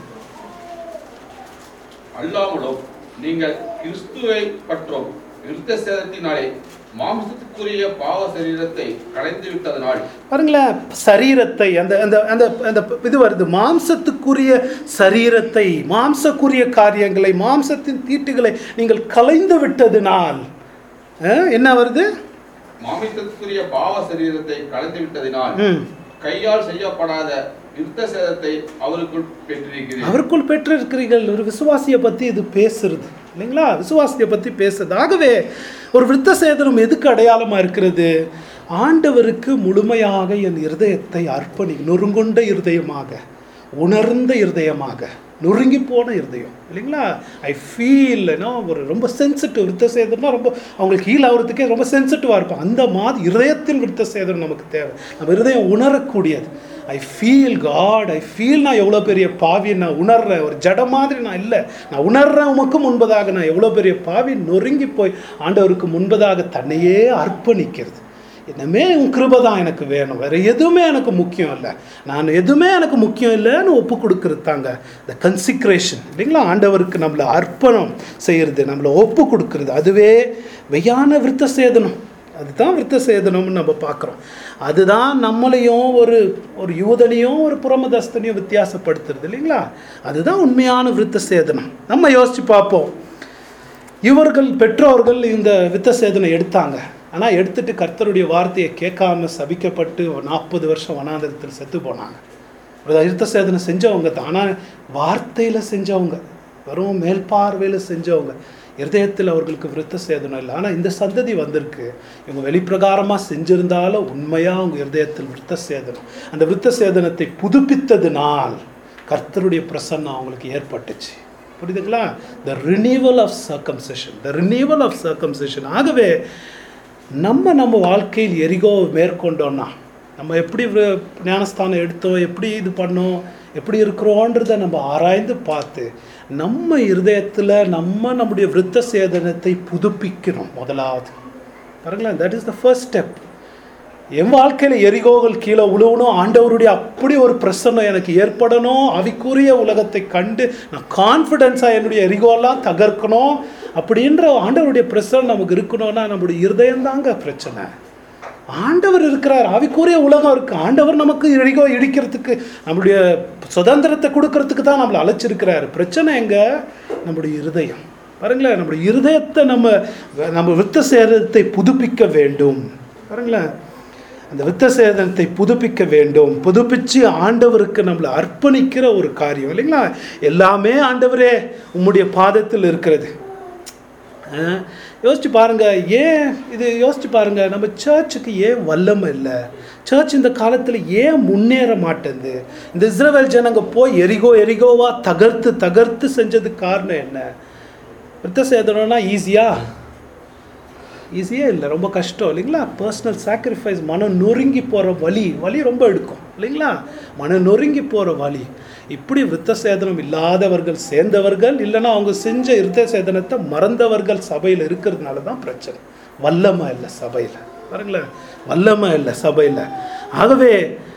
அல்லாமலும் நீங்கள் கிறிஸ்துவை பற்றும் விருத்த சேதத்தினாலே மாம்சத்துக்குரிய பாவ சரீரத்தை களைந்து விட்டதனால் பாருங்களேன் சரீரத்தை அந்த அந்த அந்த அந்த இது வருது மாம்சத்துக்குரிய சரீரத்தை மாம்சக்குரிய காரியங்களை மாம்சத்தின் தீட்டுகளை நீங்கள் கலைந்து விட்டதினால் அஹ், என்ன வருது மாமிசத்துக்குரிய பாவ சரீரத்தை களைந்து விட்டதினால் ம் கையால் செய்யப்படாத விருத்த சேதத்தை அவருக்குள் பெற்றிருக்கிறேன் அவருக்குள் பெற்றிருக்கிறீர்கள் ஒரு விசுவாசியை பற்றி இது பேசுறது இல்லைங்களா விசுவாசியை பற்றி பேசுறது ஆகவே ஒரு விருத்த சேதனம் எதுக்கு அடையாளமாக இருக்கிறது ஆண்டவருக்கு முழுமையாக என் இருதயத்தை அர்ப்பணி நொறுங்குண்ட இருதயமாக உணர்ந்த இருதயமாக நொறுங்கி போன இருதயம் இல்லைங்களா ஐ ஃபீல் ஒரு ரொம்ப சென்சிட்டிவ் விருத்த சேதம்னா ரொம்ப அவங்களுக்கு ஹீல் ஆகிறதுக்கே ரொம்ப சென்சிட்டிவாக இருப்பாங்க அந்த மாதிரி இருதயத்தில் விருத்த சேதனம் நமக்கு தேவை நம்ம இருதயம் உணரக்கூடியது I feel God I feel நான் எவ்வளோ பெரிய பாவி நான் உணர்றேன் ஒரு ஜட மாதிரி நான் இல்லை நான் உணர்றேன் உமக்கு முன்பதாக நான் எவ்வளோ பெரிய பாவி நொறுங்கி போய் ஆண்டவருக்கு முன்பதாக தன்னையே அர்ப்பணிக்கிறது என்னமே உன் கிருபை தான் எனக்கு வேணும் வேற எதுவுமே எனக்கு முக்கியம் இல்லை நான் எதுவுமே எனக்கு முக்கியம் இல்லைன்னு ஒப்பு கொடுக்கறது தாங்க இந்த கன்சிக்ரேஷன் இல்லைங்களா ஆண்டவருக்கு நம்மளை அர்ப்பணம் செய்யறது நம்மளை ஒப்பு கொடுக்கறது அதுவே மெய்யான விருத்த சேதனம் அதுதான் விருத்த சேதனம்னு நம்ம பார்க்குறோம் அதுதான் நம்மளையும் ஒரு ஒரு யூதனையும் ஒரு புறமதஸ்தனையும் வித்தியாசப்படுத்துறது இல்லைங்களா அதுதான் உண்மையான விருத்த சேதனம் நம்ம யோசிச்சு பார்ப்போம் இவர்கள் பெற்றோர்கள் இந்த வித்த சேதனை எடுத்தாங்க ஆனால் எடுத்துட்டு கர்த்தருடைய வார்த்தையை கேட்காம சபிக்கப்பட்டு நாற்பது வருஷம் வனாந்தரத்தில் செத்து போனாங்க ஒரு விருத்த சேதனை செஞ்சவங்க தான் ஆனால் வார்த்தையில் செஞ்சவங்க வெறும் மேல்பார்வையில் செஞ்சவங்க இருதயத்தில் அவர்களுக்கு விருத்த சேதனம் இல்லை ஆனால் இந்த சந்ததி வந்திருக்கு இவங்க வெளிப்பிரகாரமாக செஞ்சிருந்தாலும் உண்மையாக அவங்க இருதயத்தில் விருத்த சேதனம் அந்த விருத்த சேதனத்தை புதுப்பித்ததினால் கர்த்தருடைய பிரசன்னம் அவங்களுக்கு ஏற்பட்டுச்சு புரியுதுங்களா the renewal of circumcision the renewal of circumcision ஆகவே நம்ம நம்ம வாழ்க்கையில் எரிகோ மேற்கொண்டோன்னா நம்ம எப்படி வி- ஞானஸ்தானம் எடுத்தோம் எப்படி இது பண்ணோம் எப்படி இருக்கிறோன்றதை நம்ம ஆராய்ந்து பார்த்து நம்ம இருதயத்தில் நம்ம நம்முடைய விருத்த சேதனத்தை புதுப்பிக்கணும் முதலாவது பாருங்களேன் that is the first step என் வாழ்க்கையில எரிகோகள் கீழே உழுவணும் ஆண்டவருடைய அப்படி ஒரு பிரசன்னம் எனக்கு ஏற்படணும் அவிக்குரிய உலகத்தை கண்டு நான் கான்ஃபிடென்ஸாக என்னுடைய எரிகோலாம் தகர்க்கணும் அப்படின்ற ஆண்டவருடைய பிரசன்னம் நமக்கு இருக்கணும்னா நம்முடைய இருதயம் தாங்க பிரச்சனை ஆண்டவர் இருக்கிறார் ஆவிக்குரிய உலகம் இருக்கு ஆண்டவர் நமக்கு எரிகோ இடிக்கிறதுக்கு நம்முடைய சுதந்திரத்தை கொடுக்கறதுக்கு தான் நம்மளை அழைச்சிருக்கிறாரு பிரச்சனை எங்க நம்முடைய இருதயம் பாருங்களேன் நம்முடைய இருதயத்தை நம்ம நம்ம வித்த சேதத்தை புதுப்பிக்க வேண்டும் பாருங்களேன் அந்த வித்த சேதனத்தை புதுப்பிக்க வேண்டும் புதுப்பிச்சு ஆண்டவருக்கு நம்மளை அர்ப்பணிக்கிற ஒரு காரியம் இல்லைங்களா எல்லாமே ஆண்டவரே உம்முடைய பாதத்தில் இருக்கிறது அஹ், யோசிச்சு பாருங்க ஏன் இது யோசிச்சு பாருங்க நம்ம சர்ச்சுக்கு ஏன் வல்லமை இல்லை சர்ச் இந்த காலத்தில் ஏன் முன்னேற மாட்டேங்குது இந்த இஸ்ரவேல் ஜனங்க போய் எரிகோ எரிகோவா தகர்த்து தகர்த்து செஞ்சதுக்கு காரணம் என்ன விருத்த சேதனம்னா ஈஸியா ஈஸியே இல்லை ரொம்ப கஷ்டம் இல்லைங்களா பர்சனல் சாக்ரிஃபைஸ் மனம் நொறுங்கி போகிற வலி வலி ரொம்ப எடுக்கும் இல்லைங்களா மனம் நொறுங்கி போகிற வலி இப்படி விருத்த சேதனம் இல்லாதவர்கள் சேர்ந்தவர்கள் இல்லைன்னா அவங்க செஞ்ச விருத்த சேதனத்தை மறந்தவர்கள் சபையில் இருக்கிறதுனால தான் பிரச்சனை வல்லமை இல்லை சபையில் பாருங்களேன் வல்லமை இல்லை சபையில் ஆகவே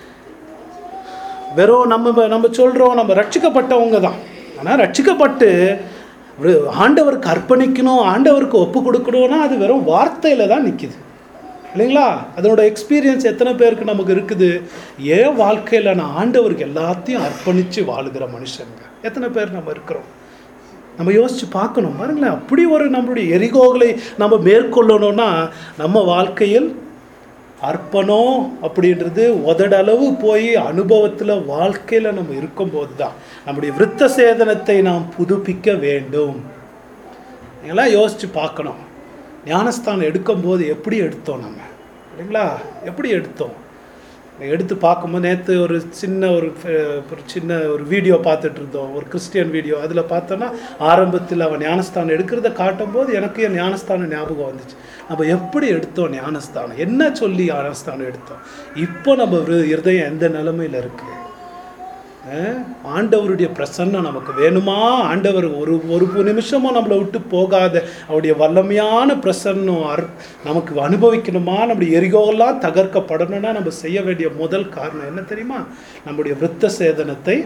வெறும் நம்ம நம்ம சொல்கிறோம் நம்ம ரட்சிக்கப்பட்டவங்க தான் ஆனால் ரட்சிக்கப்பட்டு ஒரு ஆண்டவருக்கு அர்ப்பணிக்கணும் ஆண்டவருக்கு ஒப்பு கொடுக்கணும்னா அது வெறும் வார்த்தையில் தான் நிற்கிது இல்லைங்களா அதனோட எக்ஸ்பீரியன்ஸ் எத்தனை பேருக்கு நமக்கு இருக்குது ஏன் வாழ்க்கையில் நான் ஆண்டவருக்கு எல்லாத்தையும் அர்ப்பணித்து வாழுகிற மனுஷங்க எத்தனை பேர் நம்ம இருக்கிறோம் நம்ம யோசித்து பார்க்கணும் பாருங்களேன் அப்படி ஒரு நம்மளுடைய எரிகோகளை நம்ம மேற்கொள்ளணும்னா நம்ம வாழ்க்கையில் அர்ப்பணம் அப்படின்றது உதடளவு போய் அனுபவத்தில் வாழ்க்கையில் நம்ம இருக்கும்போது தான் நம்முடைய விருத்த சேதனத்தை நாம் புதுப்பிக்க வேண்டும் நீங்களாம் யோசித்து பார்க்கணும் ஞானஸ்தானம் எடுக்கும்போது எப்படி எடுத்தோம் நம்ம இல்லைங்களா எப்படி எடுத்தோம் எடுத்து பார்க்கும்போது நேற்று ஒரு சின்ன ஒரு அஹ், ஒரு சின்ன ஒரு வீடியோ பார்த்துட்டு இருந்தோம் ஒரு கிறிஸ்டியன் வீடியோ அதில் பார்த்தோன்னா ஆரம்பத்தில் அவன் ஞானஸ்தானம் எடுக்கிறத காட்டும்போது எனக்கு என் ஞானஸ்தானம் ஞாபகம் வந்துச்சு நம்ம எப்படி எடுத்தோம் ஞானஸ்தானம் என்ன சொல்லி ஞானஸ்தானம் எடுத்தோம் இப்போ நம்ம ஒரு இருதயம் எந்த நிலைமையில் இருக்குது அஹ், ஆண்டவருடைய பிரசன்னம் நமக்கு வேணுமா ஆண்டவர் ஒரு ஒரு நிமிஷமும் நம்மளை விட்டு போகாத அவருடைய வல்லமையான பிரசன்னம் அர் நமக்கு அனுபவிக்கணுமா நம்முடைய எரிகோவெல்லாம் தகர்க்கப்படணும்னா நம்ம செய்ய வேண்டிய முதல் காரணம் என்ன தெரியுமா நம்முடைய விருத்த சேதனத்தை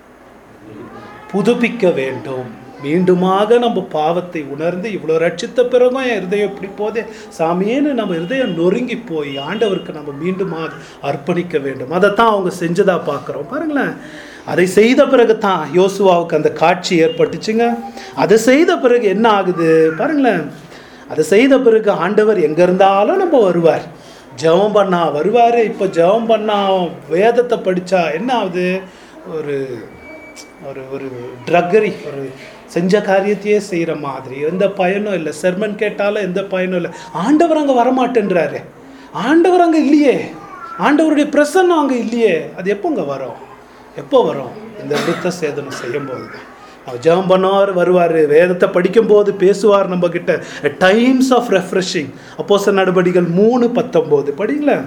புதுப்பிக்க வேண்டும் மீண்டுமாக நம்ம பாவத்தை உணர்ந்து இவ்வளோ ரட்சித்த பிறகும் என் இருதயம் இப்படி போதே சாமியேன்னு நம்ம இருதயம் நொறுங்கி போய் ஆண்டவருக்கு நம்ம மீண்டுமாக அர்ப்பணிக்க வேண்டும் அதைத்தான் அவங்க செஞ்சதா பார்க்குறோம் பாருங்களேன் அதை செய்த பிறகு தான் யோசுவாவுக்கு அந்த காட்சி ஏற்பட்டுச்சுங்க அதை செய்த பிறகு என்ன ஆகுது பாருங்களேன் அதை செய்த பிறகு ஆண்டவர் எங்கே இருந்தாலும் நம்ம வருவார் ஜெபம் பண்ணா வருவார் இப்போ ஜெபம் பண்ணா வேதத்தை படித்தா என்ன ஆகுது ஒரு ஒரு ஒரு ட்ரக்கரி ஒரு செஞ்ச காரியத்தையே செய்கிற மாதிரி எந்த பயனும் இல்லை செர்மன் கேட்டாலும் எந்த பயனும் இல்லை ஆண்டவர் அங்கே வரமாட்டேன்றாரு ஆண்டவர் அங்கே இல்லையே ஆண்டவருடைய பிரசன்னம் அங்கே இல்லையே அது எப்போங்க வரும் எப்போ வரும் இந்த விருத்த சேதனம் செய்யும்போது தான் அவர் ஜெபம் பண்ணுவார் வருவார் வேதத்தை படிக்கும்போது பேசுவார் நம்ம கிட்ட டைம்ஸ் ஆஃப் ரெஃப்ரெஷிங் அப்போச நடவடிக்கைகள் மூணு பத்தொம்போது படிங்களேன்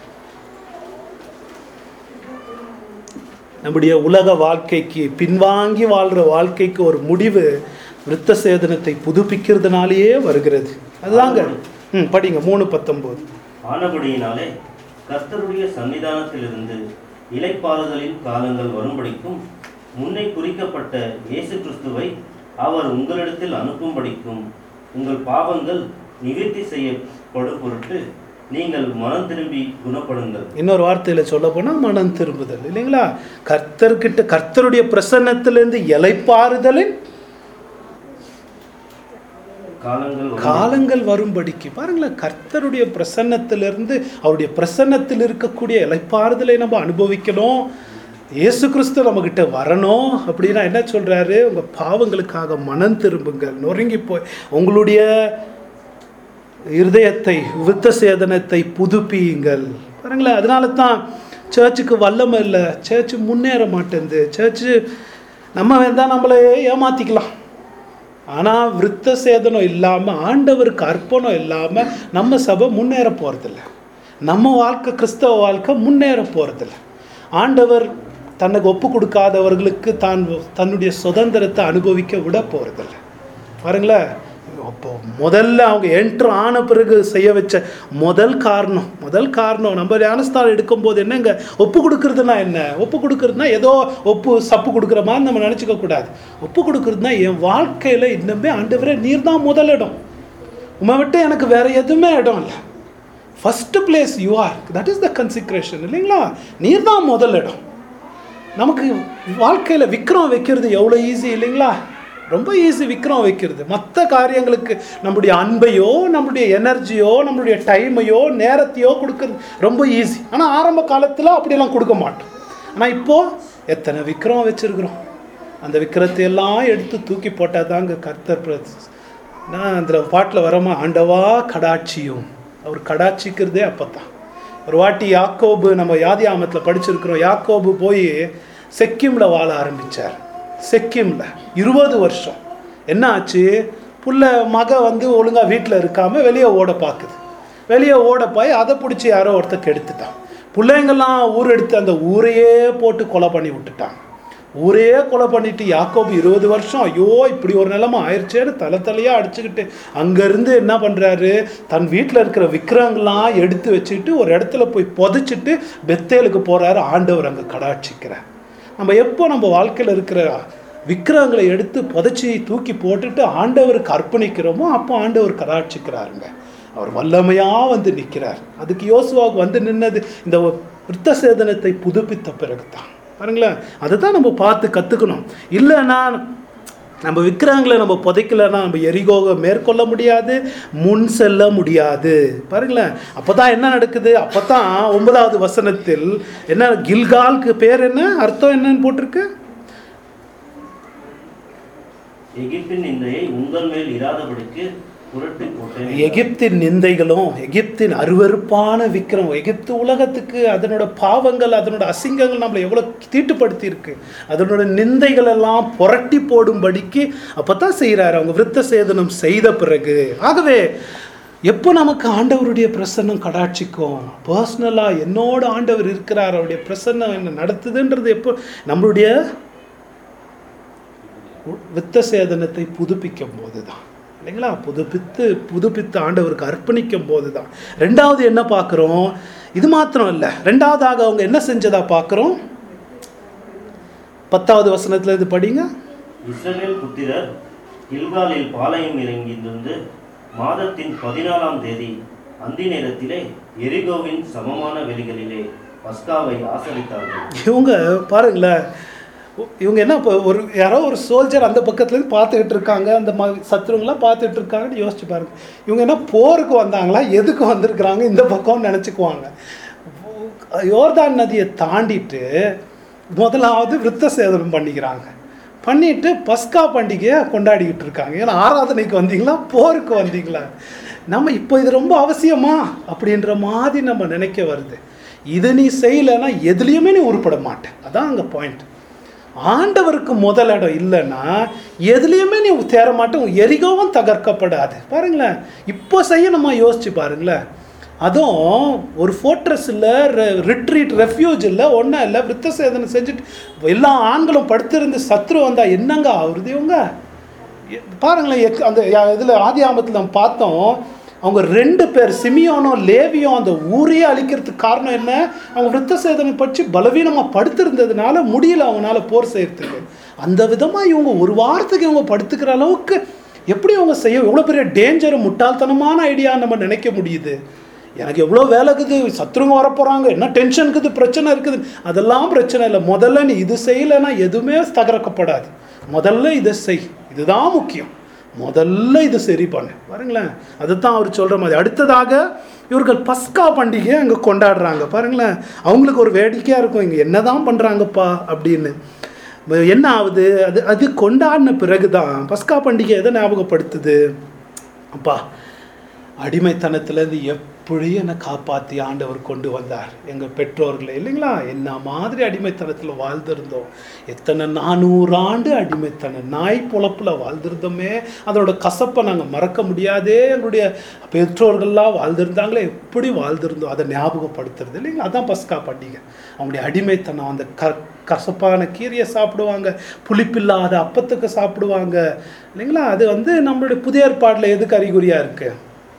நம்முடைய உலக வாழ்க்கைக்கு பின்வாங்கி வாழ்கிற வாழ்க்கைக்கு ஒரு முடிவு விருத்த சேதனத்தை புதுப்பிக்கிறதுனாலேயே வருகிறது அதுதாங்க ம் படிங்க மூணு பத்தொம்போது ஆனபடியினாலே கர்த்தருடைய சன்னிதானத்திலிருந்து இலைப்பாறுதலின் காலங்கள் வரும்படிக்கும் முன்னே குறிக்கப்பட்ட இயேசு கிறிஸ்துவை அவர் உங்களிடத்தில் அனுப்பும்படிக்கும் உங்கள் பாவங்கள் நிவர்த்தி செய்யப்படும் பொருட்டு நீங்கள் மனம் திரும்பி குணப்படுங்கள் இன்னொரு வார்த்தையில் சொல்ல போனால் மனம் திரும்புதல் இல்லைங்களா கர்த்தர்கிட்ட கர்த்தருடைய பிரசன்னத்திலிருந்து இலைப்பாறுதலின் காலங்கள் வரும். காலங்கள் வரும்படிக்கு பாருங்களேன் கர்த்தருடைய பிரசன்னத்திலிருந்து அவருடைய பிரசன்னத்தில் இருக்கக்கூடிய இலைப்பாறுதலை நம்ம அனுபவிக்கணும் இயேசு கிறிஸ்து நம்மக்கிட்ட வரணும் அப்படின்னா என்ன சொல்றாரு உங்க பாவங்களுக்காக மனம் திரும்புங்கள் நொறுங்கி போய் உங்களுடைய இருதயத்தை விருத்த சேதனத்தை புதுப்பியுங்கள் பாருங்களேன் அதனால தான் சர்ச்சுக்கு வல்லமை இல்லை சர்ச்சு முன்னேற மாட்டேங்குது சர்ச்சு நம்ம வேணா நம்மளே ஏமாத்திக்கலாம் ஆனால் விருத்த சேதனம் இல்லாமல் ஆண்டவருக்கு அர்ப்பணம் இல்லாமல் நம்ம சபை முன்னேற போகிறதில்ல நம்ம வாழ்க்கை கிறிஸ்தவ வாழ்க்கை முன்னேற போகிறதில்ல ஆண்டவர் தனக்கு ஒப்பு கொடுக்காதவர்களுக்கு தான் தன்னுடைய சுதந்திரத்தை அனுபவிக்க விட போகிறதில்ல பாருங்களேன் அப்போ முதல்ல அவங்க என்ட்ரு ஆன பிறகு செய்ய வச்ச முதல் காரணம் முதல் காரணம் நம்ம ஞானஸ்தானம் எடுக்கும்போது என்னங்க ஒப்பு கொடுக்கறதுனா என்ன ஒப்பு கொடுக்கறதுனா ஏதோ ஒப்பு சப்பு கொடுக்குற மாதிரி நம்ம நினச்சிக்க கூடாது ஒப்பு கொடுக்கறதுனா என் வாழ்க்கையில் இன்னுமே ஆண்டவரே நீர் தான் முதல் இடம் உமை விட்டு எனக்கு வேற எதுவுமே இடம் இல்லை first place you are that is the consecration இல்லைங்களா நீர் தான் முதல் இடம் நமக்கு வாழ்க்கையில் விக்ரம் வைக்கிறது எவ்வளோ ஈஸி இல்லைங்களா ரொம்ப ஈஸி விக்ரம் வைக்கிறது மற்ற காரியங்களுக்கு நம்முடைய அன்பையோ நம்முடைய எனர்ஜியோ நம்மளுடைய டைமையோ நேரத்தையோ கொடுக்கறது ரொம்ப ஈஸி ஆனால் ஆரம்ப காலத்தில் அப்படியெல்லாம் கொடுக்க மாட்டோம் ஆனால் இப்போது எத்தனை விக்ரம் வச்சுருக்குறோம் அந்த விக்கிரத்தை எல்லாம் எடுத்து தூக்கி போட்டால் தாங்க கர்த்தர் பிரதி நான் அதில் பாட்டில் வரமா ஆண்டவா கடாட்சியும் அவர் கடாட்சிக்கிறதே அப்போ தான் ஒரு வாட்டி யாக்கோபு நம்ம யாதியாமத்தில் படிச்சிருக்கிறோம் யாக்கோபு போய் செக்கிமில் வாழ ஆரம்பித்தார் செக்கிமில் இருபது வருஷம் என்ன ஆச்சு புள்ள மக வந்து ஒழுங்காக வீட்டில் இருக்காமல் வெளியே ஓட பார்க்குது வெளியே ஓட போய் அதை பிடிச்சி யாரோ ஒருத்தர் கெடுத்துட்டான் பிள்ளைங்கெல்லாம் ஊர் எடுத்து அந்த ஊரையே போட்டு கொலை பண்ணி விட்டுட்டான் ஊரே கொலை பண்ணிட்டு யாக்கோபு இருபது வருஷம் ஐயோ இப்படி ஒரு நிலைமை ஆயிடுச்சேன்னு தலை தலையாக அடிச்சுக்கிட்டு அங்கேருந்து என்ன பண்ணுறாரு தன் வீட்டில் இருக்கிற விக்கிரங்கெல்லாம் எடுத்து வச்சுட்டு ஒரு இடத்துல போய் புதைச்சிட்டு பெத்தேலுக்கு போகிறாரு ஆண்டவர் அங்கே கடாட்சிக்கிறார் நம்ம எப்போ நம்ம வாழ்க்கையில் இருக்கிற விக்கிரகங்களை எடுத்து புதைச்சி தூக்கி போட்டுட்டு ஆண்டவருக்கு அர்ப்பணிக்கிறோமோ அப்போ ஆண்டவர் கடாட்சிக்கிறாருங்க அவர் வல்லமையாக வந்து நிற்கிறார் அதுக்கு யோசுவாவுக்கு வந்து நின்னது இந்த விருத்த சேதனத்தை புதுப்பித்த பிறகு தான் பாருங்களேன் அதை தான் நம்ம பார்த்து கற்றுக்கணும் இல்லைன்னா நம்ம விக்கிரகங்களை நம்ம புதைக்கலைன்னா நம்ம எரிகோக மேற்கொள்ள முடியாது முன் செல்ல முடியாது பாருங்களேன் அப்போ தான் என்ன நடக்குது அப்போ தான் ஒன்பதாவது வசனத்தில் என்ன கில்கால்க்கு பேர் என்ன அர்த்தம் என்னன்னு போட்டிருக்கு எகிப்தின் நிந்தையை உங்கள் மேல் இராதபடிக்கு புரட்டி போட்டேன் எகிப்தின் நிந்தைகளும் எகிப்தின் அருவருப்பான விக்கிரம் எகிப்து உலகத்துக்கு அதனோட பாவங்கள் அதனோட அசிங்கங்கள் நம்மளை எவ்வளோ தீட்டுப்படுத்தி இருக்கு அதனோட நிந்தைகள் எல்லாம் புரட்டி போடும்படிக்கு அப்போ தான் செய்கிறாரு அவங்க விருத்த சேதனம் செய்த பிறகு ஆகவே எப்போ நமக்கு ஆண்டவருடைய பிரசன்னம் கடாட்சிக்கும் பர்சனலாக என்னோட ஆண்டவர் இருக்கிறார் அவருடைய பிரசன்னம் என்ன நடத்துதுன்றது எப்போ நம்மளுடைய வித்த சேதனத்தை புதுப்பிக்கும் போது தான் இல்லைங்களா புதுப்பித்து புதுப்பித்து ஆண்டவருக்கு அர்ப்பணிக்கும் போது தான் ரெண்டாவது என்ன பார்க்குறோம் இது மாத்திரம் இல்லை ரெண்டாவதாக அவங்க என்ன செஞ்சதா பார்க்குறோம் பத்தாவது வசனத்தில் இது படிங்க இஸ்ரவேல் புத்திரர் கில்காலில் பாளையம் இறங்கியிருந்து மாதத்தின் பதினாலாம் தேதி அந்தி நேரத்திலே எரிகோவின் சமமான வெளிகளிலே பஸ்காவை ஆசரித்தார்கள் இவங்க பாருங்களேன் இவங்க என்ன இப்போ ஒரு யாரோ ஒரு சோல்ஜர் அந்த பக்கத்துலேருந்து பார்த்துக்கிட்டு இருக்காங்க அந்த ம சத்ருங்களாம் பார்த்துட்டு இருக்காங்கன்னு யோசிச்சு பாருங்க இவங்க என்ன போருக்கு வந்தாங்களா எதுக்கு வந்திருக்கிறாங்க இந்த பக்கம்னு நினச்சிக்குவாங்க யோர்தான் நதியை தாண்டிட்டு முதலாவது விருத்த சேதனம் பண்ணிக்கிறாங்க பண்ணிட்டு பஸ்கா பண்டிகையை கொண்டாடிக்கிட்டு இருக்காங்க ஏன்னா ஆராதனைக்கு வந்தீங்களா போருக்கு வந்தீங்களா நம்ம இப்போ இது ரொம்ப அவசியமா அப்படின்ற மாதிரி நம்ம நினைக்க வருது இது நீ செய்யலைன்னா எதுலேயுமே நீ உருப்பட மாட்டேன் அதான் அங்கே பாயிண்ட் ஆண்டவருக்கு முதல் இடம் இல்லைன்னா எதுலேயுமே நீ தேர மாட்டேன் உன் எரிகவும் தகர்க்கப்படாது பாருங்களேன் இப்போ செய்யணுமா யோசிச்சு பாருங்களேன் அதுவும் ஒரு ஃபோர்ட்ரஸ் இல்லை ரிட்ரீட் ரெஃப்யூஜ் இல்லை ஒன்றும் இல்லை விருத்த சேதனை செஞ்சுட்டு எல்லா ஆண்களும் படுத்திருந்து சத்ரு வந்தா என்னங்க ஆகுறது இவங்க எ- பாருங்களேன் எக்- அந்த இதில் ஆதி ஆமத்தில் நம்ம பார்த்தோம் அவங்க ரெண்டு பேர் சிமியோனும் லேவியும் அந்த ஊரையே அழிக்கிறதுக்கு காரணம் என்ன அவங்க விருத்த சேதனை பற்றி பலவீனமாக படுத்திருந்ததுனால முடியல அவங்களால போர் செய்யறதுக்கு அந்த விதமாக இவங்க ஒரு வாரத்துக்கு இவங்க படுத்துக்கிற அளவுக்கு எப்படி அவங்க செய்ய எவ்வளோ பெரிய டேஞ்சர் முட்டாள்தனமான ஐடியா நம்ம நினைக்க முடியுது எனக்கு எவ்வளோ வேலை இருக்குது சத்ருங்க வரப்போகிறாங்க என்ன டென்ஷன் இருக்குது பிரச்சனை இருக்குது அதெல்லாம் பிரச்சனை இல்லை முதல்ல நீ இது செய்யலைன்னா எதுவுமே தகர்க்கப்படாது முதல்ல இதை செய் இதுதான் முக்கியம் முதல்ல இது சரி பண்ணு பாருங்களேன் அதுதான் அவர் சொல்கிற மாதிரி அடுத்ததாக இவர்கள் பஸ்கா பண்டிகையை அங்கே கொண்டாடுறாங்க பாருங்களேன் அவங்களுக்கு ஒரு வேடிக்கையாக இருக்கும் இங்கே என்ன தான் பண்ணுறாங்கப்பா அப்படின்னு என்ன ஆகுது அது அது கொண்டாடின பிறகு தான் பஸ்கா பண்டிகை எதை ஞாபகப்படுத்துது அப்பா அடிமைத்தனத்துலேருந்து எப்போ அப்படியே என்னை காப்பாற்றி ஆண்டவர் கொண்டு வந்தார் எங்கள் பெற்றோர்களை இல்லைங்களா என்ன மாதிரி அடிமைத்தனத்தில் வாழ்ந்திருந்தோம் எத்தனை நானூறு ஆண்டு அடிமைத்தனம் நாய் பொழப்பில் வாழ்ந்திருந்தோமே அதோட கசப்பை நாங்கள் மறக்க முடியாதே எங்களுடைய பெற்றோர்கள்லாம் வாழ்ந்திருந்தாங்களே எப்படி வாழ்ந்திருந்தோம் அதை ஞாபகப்படுத்துறது இல்லைங்களா அதான் பஸ்கா பண்டிகை அவங்களுடைய அடிமைத்தனம் அந்த க கசப்பான கீரையை சாப்பிடுவாங்க புளிப்பில்லாத அப்பத்துக்கு சாப்பிடுவாங்க இல்லைங்களா அது வந்து நம்மளுடைய புதிய ஏற்பாட்டில் எதுக்கு அறிகுறியாக இருக்குது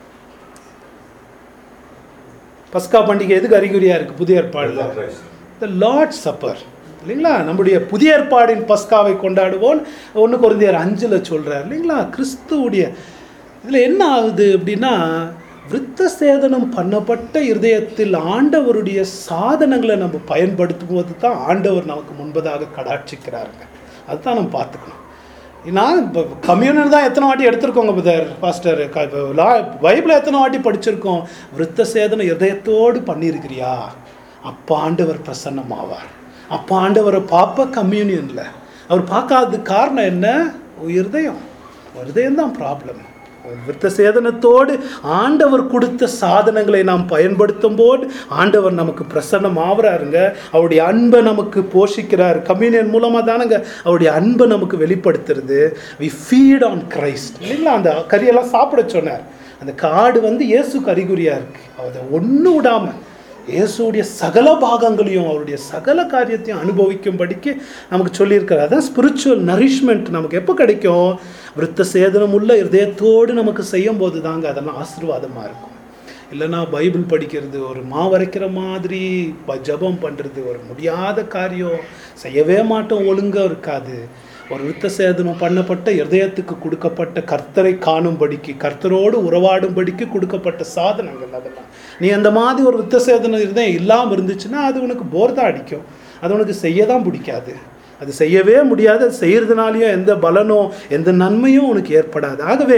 பஸ்கா பண்டிகை எதுக்கு அறிகுறியாக இருக்குது புதிய ஏற்பாடில் த லார்ட் சப்பர் இல்லைங்களா நம்முடைய புதிய ஏற்பாடின் பஸ்காவை கொண்டாடுவோம் ஒன்று குறைந்தையார் அஞ்சில் சொல்கிறார் இல்லைங்களா கிறிஸ்துவுடைய இதில் என்ன ஆகுது அப்படின்னா விருத்த சேதனம் பண்ணப்பட்ட இருதயத்தில் ஆண்டவருடைய சாதனங்களை நம்ம பயன்படுத்தும் போது தான் ஆண்டவர் நமக்கு முன்பதாக கடாட்சிக்கிறாருங்க அதுதான் நம்ம பார்த்துக்கணும் நான் இப்போ கம்யூனல் தான் எத்தனை வாட்டி எடுத்திருக்கோங்க பதர் பாஸ்டர் லா பைபிளை எத்தனை வாட்டி படிச்சிருக்கோம் விருத்த சேதனம் இதயத்தோடு பண்ணியிருக்கிறியா அப்போ ஆண்டவர் பிரசன்னமாவார் அப்போ ஆண்டவரை பார்ப்ப கம்யூனியனில் அவர் பார்க்காததுக்கு காரணம் என்ன உன் இருதயம் இருதயம் தான் ப்ராப்ளம் விருத்த சேதனத்தோடு ஆண்டவர் கொடுத்த சாதனங்களை நாம் பயன்படுத்தும் போது ஆண்டவர் நமக்கு பிரசன்னம் ஆகுறாருங்க அவருடைய அன்பை நமக்கு போஷிக்கிறார் கம்யூனியன் மூலமாக தானங்க அவருடைய அன்பை நமக்கு வெளிப்படுத்துறது வி ஃபீட் ஆன் கிரைஸ்ட் இல்லைங்களா அந்த கறியெல்லாம் சாப்பிட சொன்னார் அந்த காடு வந்து இயேசுக்கு அறிகுறியாக இருக்குது அதை ஒன்றும் விடாமல் இயேசுடைய சகல பாகங்களையும் அவருடைய சகல காரியத்தையும் அனுபவிக்கும்படிக்கு நமக்கு சொல்லியிருக்காரு அதான் ஸ்பிரிச்சுவல் நரிஷ்மெண்ட் நமக்கு எப்போ கிடைக்கும் விருத்த சேதனம் உள்ள இருதயத்தோடு நமக்கு செய்யும் போது தாங்க அதெல்லாம் ஆசீர்வாதமாக இருக்கும் இல்லைன்னா பைபிள் படிக்கிறது ஒரு மாவரைக்கிற மாதிரி ப- ஜெபம் பண்ணுறது ஒரு முடியாத காரியம் செய்யவே மாட்டோம் ஒழுங்காக இருக்காது ஒரு விருத்த சேதனம் பண்ணப்பட்ட இருதயத்துக்கு கொடுக்கப்பட்ட கர்த்தரை காணும்படிக்கு கர்த்தரோடு உறவாடும்படிக்கு கொடுக்கப்பட்ட சாதனங்கள் அதெல்லாம் நீ அந்த மாதிரி ஒரு விருத்த சேதனம் இருதயம் இல்லாமல் இருந்துச்சுன்னா அது உனக்கு போர் தான் அடிக்கும் அது உனக்கு செய்ய தான் பிடிக்காது அது செய்யவே முடியாது அது செய்யறதுனாலையும் எந்த பலனோ எந்த நன்மையும் உனக்கு ஏற்படாது ஆகவே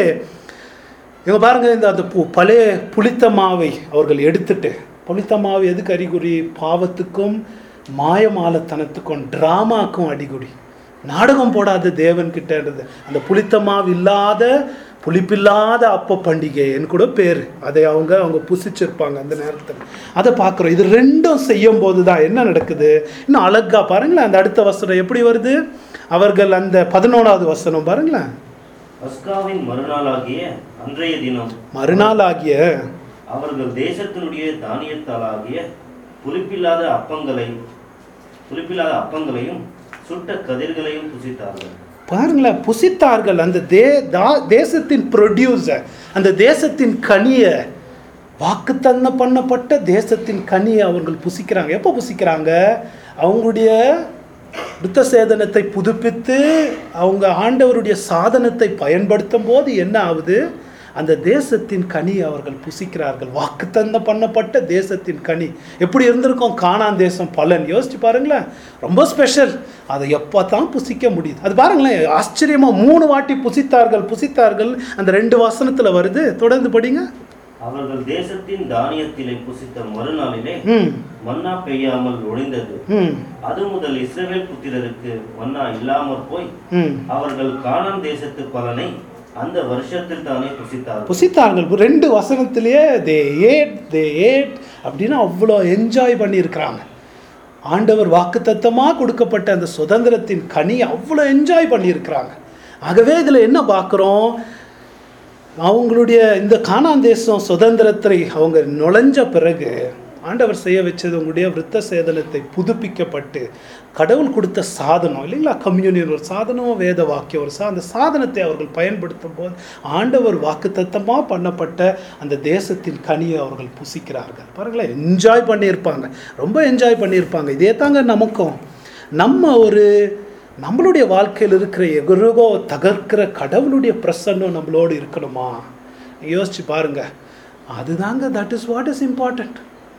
இவங்க பாருங்க இந்த அந்த பு பழைய புளித்த மாவை அவர்கள் எடுத்துட்டு புளித்த மாவு எதுக்கு அறிகுறி பாவத்துக்கும் மாயமாலத்தனத்துக்கும் டிராமாக்கும் அடிகுறி நாடகம் போடாத தேவன் கிட்டன்றது அந்த புளித்த மாவு இல்லாத புளிப்பில்லாத அப்ப பண்டிகைன்னு கூட பேர் அதை அவங்க அவங்க புசிச்சிருப்பாங்க அந்த நேரத்தில் அதை பார்க்குறோம் இது ரெண்டும் செய்யும் போது தான் என்ன நடக்குது இன்னும் அழகா பாருங்களேன் அந்த அடுத்த வசனம் எப்படி வருது அவர்கள் அந்த பதினோராவது வசனம் பாருங்களேன் பஸ்காவின் மறுநாளாகிய அன்றைய தினம் மறுநாள் ஆகிய அவர்கள் தேசத்தினுடைய தானியத்தாலாகிய புளிப்பில்லாத அப்பங்களை புளிப்பில்லாத அப்பங்களையும் சுட்ட கதிர்களையும் புசித்தார்கள் பாருங்களேன் புசித்தார்கள் அந்த தே தா தேசத்தின் ப்ரொடியூசர் அந்த தேசத்தின் கனியை வாக்குத்தன்மை பண்ணப்பட்ட தேசத்தின் கனியை அவர்கள் புசிக்கிறாங்க எப்போ புசிக்கிறாங்க அவங்களுடைய புத்த சேதனத்தை புதுப்பித்து அவங்க ஆண்டவருடைய சாதனத்தை பயன்படுத்தும் போது என்ன ஆகுது அந்த தேசத்தின் கனி அவர்கள் புசிக்கிறார்கள் வாக்குத்தந்த பண்ணப்பட்ட தேசத்தின் கனி எப்படி இருந்திருக்கும் காணான் தேசம் பலன் யோசிச்சு பாருங்களேன் ரொம்ப ஸ்பெஷல் அதை எப்போ தான் புசிக்க முடியுது அது பாருங்களேன் ஆச்சரியமா மூணு வாட்டி புசித்தார்கள் புசித்தார்கள் அந்த ரெண்டு வசனத்துல வருது தொடர்ந்து படிங்க அவர்கள் தேசத்தின் தானியத்திலே புசித்த மறுநாளிலே ம் மன்னா பெய்யாமல் ஒழிந்தது ம் அது முதல் இஸ்ரவேல் புத்திரருக்கு மன்னா இல்லாமற் போய் ம் அவர்கள் கானான் தேசத்து பலனை அந்த வருஷத்தில் தானே புசித்தார்கள் புசித்தார்கள் ரெண்டு வசனத்திலேயே தே ஏட் தே ஏட் அப்படின்னு அவ்வளோ என்ஜாய் பண்ணியிருக்கிறாங்க ஆண்டவர் வாக்குத்தத்தமாக கொடுக்கப்பட்ட அந்த சுதந்திரத்தின் கனி அவ்வளோ என்ஜாய் பண்ணியிருக்கிறாங்க ஆகவே இதில் என்ன பார்க்குறோம் அவங்களுடைய இந்த கானான் தேசம் சுதந்திரத்தை அவங்க நுழைஞ்ச பிறகு ஆண்டவர் செய்ய வச்சது உங்களுடைய விருத்த சேதனத்தை புதுப்பிக்கப்பட்டு கடவுள் கொடுத்த சாதனம் இல்லைங்களா கம்யூனியன் ஒரு சாதனம் வேத வாக்கியம் ஒரு சா அந்த சாதனத்தை அவர்கள் பயன்படுத்தும் போது ஆண்டவர் வாக்குத்தத்தமாக பண்ணப்பட்ட அந்த தேசத்தின் கனியை அவர்கள் புசிக்கிறார்கள் பாருங்களேன் என்ஜாய் பண்ணியிருப்பாங்க ரொம்ப என்ஜாய் பண்ணியிருப்பாங்க இதே தாங்க நமக்கும் நம்ம ஒரு நம்மளுடைய வாழ்க்கையில் இருக்கிற எகுருகோ தகர்க்கிற கடவுளுடைய பிரசன்னம் நம்மளோடு இருக்கணுமா யோசிச்சு பாருங்க அதுதாங்க that is what is important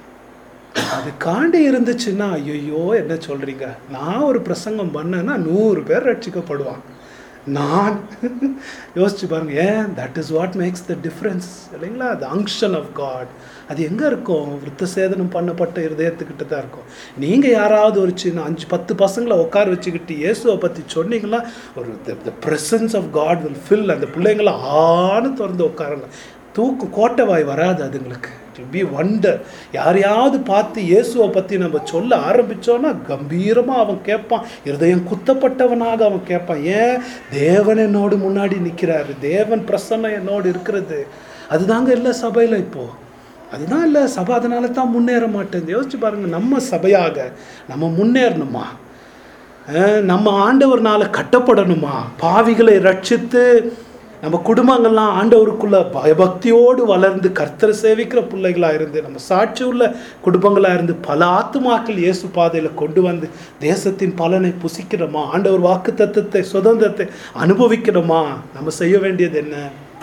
அது காண்டி இருந்துச்சுன்னா ஐயோ என்ன சொல்றீங்க நான் ஒரு பிரசங்கம் பண்ணேன்னா நூறு பேர் ரட்சிக்கப்படுவாங்க நான் யோசிச்சு பாருங்க ஏன் that is what makes the difference இல்லைங்களா த அங்ஷன் ஆஃப் காட் அது எங்கே இருக்கும் விருத்த சேதனம் பண்ணப்பட்ட இருதயத்துக்கிட்ட தான் இருக்கும் நீங்கள் யாராவது ஒரு சின்ன அஞ்சு பத்து பசங்களை உட்கார வச்சுக்கிட்டு இயேசுவை பற்றி சொன்னீங்கன்னா ஒரு the presence of God will fill அந்த பிள்ளைங்கள ஆன்னு திறந்து உட்காருங்க தூக்கு கோட்டவாய் வராது அதுங்களுக்கு இட் பி வண்டர் யாரையாவது பார்த்து இயேசுவை பற்றி நம்ம சொல்ல ஆரம்பித்தோன்னா கம்பீரமாக அவன் கேட்பான் இருதயம் குத்தப்பட்டவனாக அவன் கேட்பான் ஏன் தேவன் என்னோடு முன்னாடி நிற்கிறாரு தேவன் பிரசன்னம் என்னோடு இருக்கிறது அதுதாங்க இல்லை சபையில் இப்போது அதுதான் இல்லை சபை அதனால தான் முன்னேற மாட்டேங்குது யோசிச்சு பாருங்க நம்ம சபையாக நம்ம முன்னேறணுமா அஹ் நம்ம ஆண்டவர்னால கட்டப்படணுமா பாவிகளை ரட்சித்து நம்ம குடும்பங்கள்லாம் ஆண்டவருக்குள்ள பயபக்தியோடு வளர்ந்து கர்த்தரை சேவிக்கிற பிள்ளைகளாக இருந்து நம்ம சாட்சி உள்ள குடும்பங்களாக இருந்து பல ஆத்துமாக்கள் இயேசு பாதையில் கொண்டு வந்து தேசத்தின் பலனை புசிக்கிறோமா ஆண்டவர் வாக்கு தத்துவத்தை சுதந்திரத்தை அனுபவிக்கிறோமா நம்ம செய்ய வேண்டியது என்ன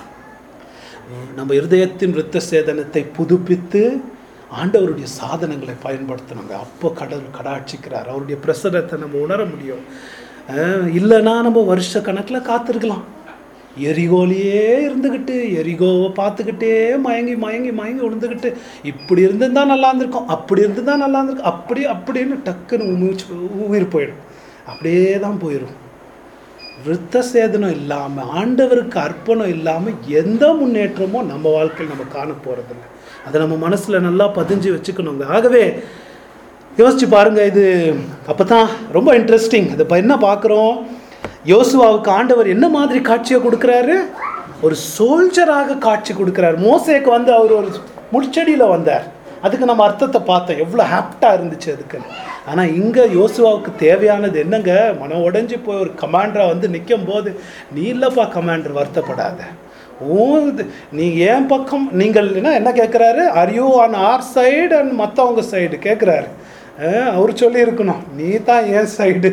நம்ம இருதயத்தின் விருத்த சேதனத்தை புதுப்பித்து ஆண்டவருடைய சாதனங்களை பயன்படுத்தணுங்க அப்போ கடவுள் கடாட்சிக்கிறார் அவருடைய பிரசரத்தை நம்ம உணர முடியும் அஹ் இல்லைன்னா நம்ம வருஷ கணக்கில் காத்திருக்கலாம் எரிகோலையே இருந்துக்கிட்டு எரிகோவை பார்த்துக்கிட்டே மயங்கி மயங்கி மயங்கி விழுந்துக்கிட்டு இப்படி இருந்திருந்தா நல்லா இருந்திருக்கும் அப்படி இருந்திருந்தா நல்லா இருந்திருக்கும் அப்படி அப்படின்னு டக்குன்னு உமிச்சு உயிர் போயிடும் அப்படியே தான் போயிடும் விருத்த சேதனம் இல்லாமல் ஆண்டவருக்கு அர்ப்பணம் இல்லாமல் எந்த முன்னேற்றமும் நம்ம வாழ்க்கையில் நம்ம காண போகிறதில்ல அதை நம்ம மனசில் நல்லா பதிஞ்சு வச்சுக்கணுங்க ஆகவே யோசிச்சு பாருங்க இது அப்போ தான் ரொம்ப இன்ட்ரெஸ்டிங் அது இப்போ என்ன பார்க்குறோம் யோசுவாவுக்கு ஆண்டவர் என்ன மாதிரி காட்சியை கொடுக்குறாரு ஒரு சோல்ஜராக காட்சி கொடுக்குறாரு மோசேக்கு வந்து அவர் ஒரு முட்செடியில் வந்தார் அதுக்கு நம்ம அர்த்தத்தை பார்த்தோம் எவ்வளோ ஹாப்டாக இருந்துச்சு அதுக்கு ஆனால் இங்கே யோசுவாவுக்கு தேவையானது என்னங்க மனம் உடைஞ்சு போய் ஒரு கமாண்டராக வந்து நிற்கும் போது நீ இல்லைப்பா கமாண்டர் வருத்தப்படாத ஓ இது நீ ஏன் பக்கம் நீங்கள் என்ன என்ன கேட்குறாரு are you on our side and மற்றவங்க சைடு கேட்குறாரு அவர் சொல்லியிருக்கணும் நீ தான் ஏன் சைடு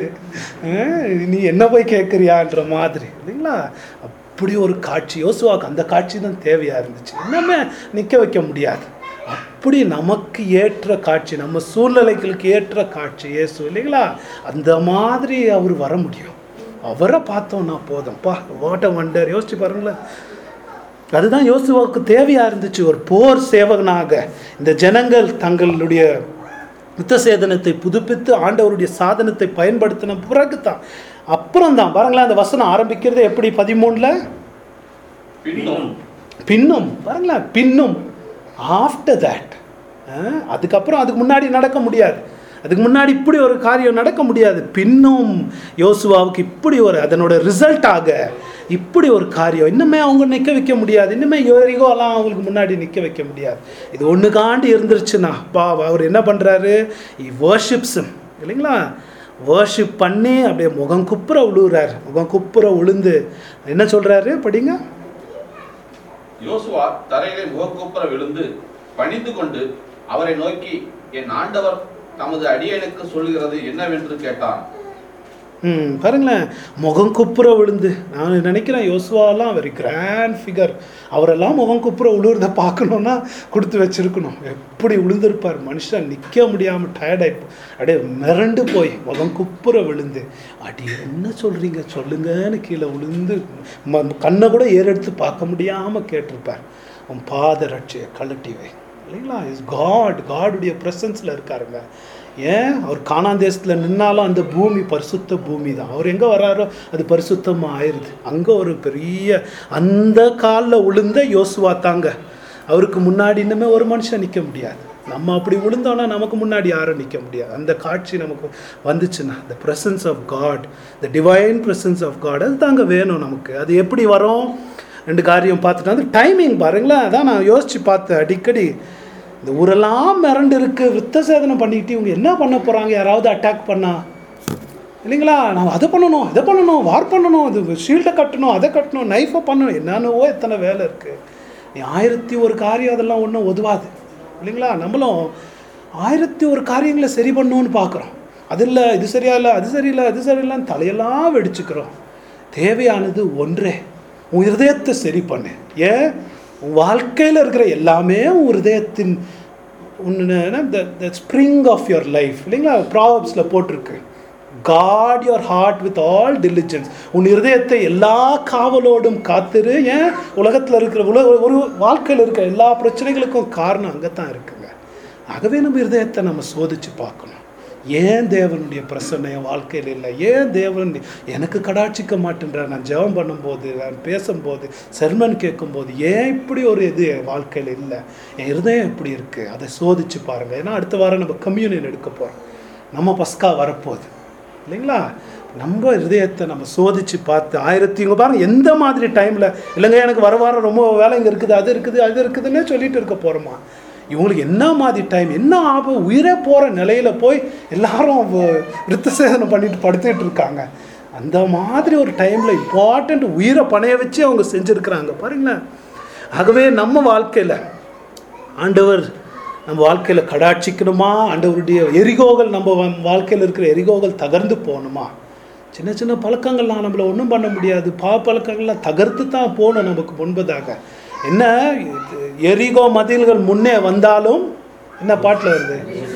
நீ என்ன போய் கேட்குறியான்ற மாதிரி இல்லைங்களா அப்படி ஒரு காட்சி யோசுவாவுக்கு அந்த காட்சி தான் தேவையாக இருந்துச்சு இன்னமே நிற்க வைக்க முடியாது அப்படி நமக்கு ஏற்ற காட்சி நம்ம சூழ்நிலைகளுக்கு ஏற்ற காட்சி இயேசு இல்லைங்களா அந்த மாதிரி அவர் வர முடியும் அவரை பார்த்தோம்னா போதும்ப்பா வாட் அ வண்டர் யோசிச்சு பாருங்களேன் அதுதான் யோசுவாவுக்கு தேவையா இருந்துச்சு ஒரு போர் சேவகனாக இந்த ஜனங்கள் தங்களுடைய யுத்த சேதனத்தை புதுப்பித்து ஆண்டவருடைய சாதனத்தை பயன்படுத்தின பிறகு தான் அப்புறம் தான் பாருங்களேன் அந்த வசனம் ஆரம்பிக்கிறது எப்படி பதிமூணுல பின்னும் பின்னும் பாருங்களேன் பின்னும் ஆஃப்டர் தேட் அதுக்கப்புறம் அதுக்கு முன்னாடி நடக்க முடியாது அதுக்கு முன்னாடி இப்படி ஒரு காரியம் நடக்க முடியாது பின்னும் யோசுவாவுக்கு இப்படி ஒரு அதனோட ரிசல்ட்டாக இப்படி ஒரு காரியம் இன்னுமே அவங்க நிற்க வைக்க முடியாது இன்னுமே யோரிகோலாம் அவங்களுக்கு முன்னாடி நிற்க வைக்க முடியாது இது ஒன்று காண்டி இருந்துருச்சுன்னா பா அவர் என்ன பண்ணுறாரு வர்ஷிப்ஸ் இல்லைங்களா வர்ஷிப் பண்ணி அப்படியே முகம் குப்புற உழுவுறாரு முகம் குப்புற உளுந்து என்ன சொல்கிறாரு படிங்க யோசுவா தரையிலே முகக்குப்புற விழுந்து பணிந்து கொண்டு அவரை நோக்கி என் ஆண்டவர் தமது அடியனுக்கு சொல்கிறது என்னவென்று கேட்டான் ம் பாருங்களேன் முகம் குப்புற விழுந்து நான் நினைக்கிறேன் யோசுவாலாம் வெரி கிராண்ட் ஃபிகர் அவரெல்லாம் முகம் குப்புற விழுறத பார்க்கணுன்னா கொடுத்து வச்சிருக்கணும் எப்படி விழுந்திருப்பார் மனுஷன் நிற்க முடியாமல் டயர்டாயிட்டு அப்படியே மிரண்டு போய் முகம் குப்புற விழுந்து அடி என்ன சொல்கிறீங்க சொல்லுங்கன்னு கீழே விழுந்து ம கண்ணை கூட ஏறெடுத்து பார்க்க முடியாமல் கேட்டிருப்பார் உன் பாத ரட்சியை கழட்டி வை இல்லைங்களா இஸ் காட் காடுடைய ப்ரெசன்ஸில் இருக்காருங்க ஏன் அவர் காணான் தேசத்தில் நின்னாலும் அந்த பூமி பரிசுத்த பூமி தான் அவர் எங்கே வர்றாரோ அது பரிசுத்தமாக ஆயிடுது அங்கே ஒரு பெரிய அந்த காலில் உளுந்த யோசுவா தாங்க அவருக்கு முன்னாடி இன்னுமே ஒரு மனுஷன் நிற்க முடியாது நம்ம அப்படி விழுந்தோன்னா நமக்கு முன்னாடி யாரும் நிற்க முடியாது அந்த காட்சி நமக்கு வந்துச்சுன்னா the presence of God the divine presence of God அது தாங்க வேணும் நமக்கு அது எப்படி வரும் ரெண்டு காரியம் பார்த்துட்டு வந்து டைமிங் பாருங்களேன் அதான் நான் யோசித்து பார்த்தேன் அடிக்கடி இந்த ஊரெல்லாம் மிரண்டு இருக்கு வித்த சேதனம் பண்ணிக்கிட்டு இவங்க என்ன பண்ண போகிறாங்க யாராவது அட்டாக் பண்ணா இல்லைங்களா நான் அதை பண்ணணும் இதை பண்ணணும் வார் பண்ணணும் அது ஷீல்டை கட்டணும் அதை கட்டணும் நைஃபை பண்ணணும் என்னென்னவோ எத்தனை வேலை இருக்குது நீ ஆயிரத்தி ஒரு காரியம் அதெல்லாம் ஒன்றும் உதவாது இல்லைங்களா நம்மளும் ஆயிரத்தி ஒரு காரியங்களை சரி பண்ணணும்னு பார்க்குறோம் அது இல்லை இது சரியா இல்லை அது சரியில்லை அது சரியில்லைன்னு தலையெல்லாம் வெடிச்சுக்கிறோம் தேவையானது ஒன்றே உன் இருதயத்தை சரி பண்ணு ஏன் உன் வாழ்க்கையில் இருக்கிற எல்லாமே உன் இருதயத்தின் the spring of your life இல்லைங்களா ப்ராப்ஸில் போட்டிருக்கு guard your heart with all diligence உன் இருதயத்தை எல்லா காவலோடும் காத்திரு ஏன் உலகத்தில் இருக்கிற உலக ஒரு வாழ்க்கையில் இருக்கிற எல்லா பிரச்சனைகளுக்கும் காரணம் அங்கே தான் இருக்குங்க ஆகவே நம்ம இருதயத்தை நம்ம சோதிச்சு பார்க்கணும் ஏன் தேவனுடைய பிரசன்னை என் வாழ்க்கையில் இல்லை ஏன் தேவன் எனக்கு கடாட்சிக்க மாட்டேன்றார் நான் ஜெபம் பண்ணும்போது நான் பேசும்போது செர்மன் கேட்கும்போது ஏன் இப்படி ஒரு இது என் வாழ்க்கையில் இல்லை என் இருதயம் இப்படி இருக்குது அதை சோதிச்சு பாருங்கள் ஏன்னா அடுத்த வாரம் நம்ம கம்யூனியன் எடுக்க போகிறோம் நம்ம பஸ்கா வரப்போகுது இல்லைங்களா நம்ம இருதயத்தை நம்ம சோதிச்சு பார்த்து ஆயிரத்தி இங்கே பாருங்க எந்த மாதிரி டைமில் இல்லைங்க எனக்கு வர வாரம் ரொம்ப வேலைங்க இருக்குது அது இருக்குது அது இருக்குதுன்னே சொல்லிட்டு இருக்க போகிறோமா இவங்களுக்கு என்ன மாதிரி டைம் என்ன ஆபம் உயிரே போகிற நிலையில போய் எல்லாரும் வ- விருத்த சேதனம் பண்ணிட்டு படுத்துட்டு இருக்காங்க அந்த மாதிரி ஒரு டைமில் இம்பார்ட்டண்ட் உயிரை பணைய வச்சு அவங்க செஞ்சுருக்கிறாங்க பாருங்களேன் ஆகவே நம்ம வாழ்க்கையில் ஆண்டவர் நம்ம வாழ்க்கையில் கடாட்சிக்கணுமா ஆண்டவருடைய எரிகோகள் நம்ம வ- வாழ்க்கையில் இருக்கிற எரிகோகள் தகர்ந்து போகணுமா சின்ன சின்ன பழக்கங்கள்லாம் நம்மள ஒன்றும் பண்ண முடியாது பா பழக்கங்கள்லாம் தகர்த்து தான் போகணும் நமக்கு முன்பதாக என்ன இது எரிகோ மதில்கள் முன்னே வந்தாலும் என்ன பாட்டில் வருது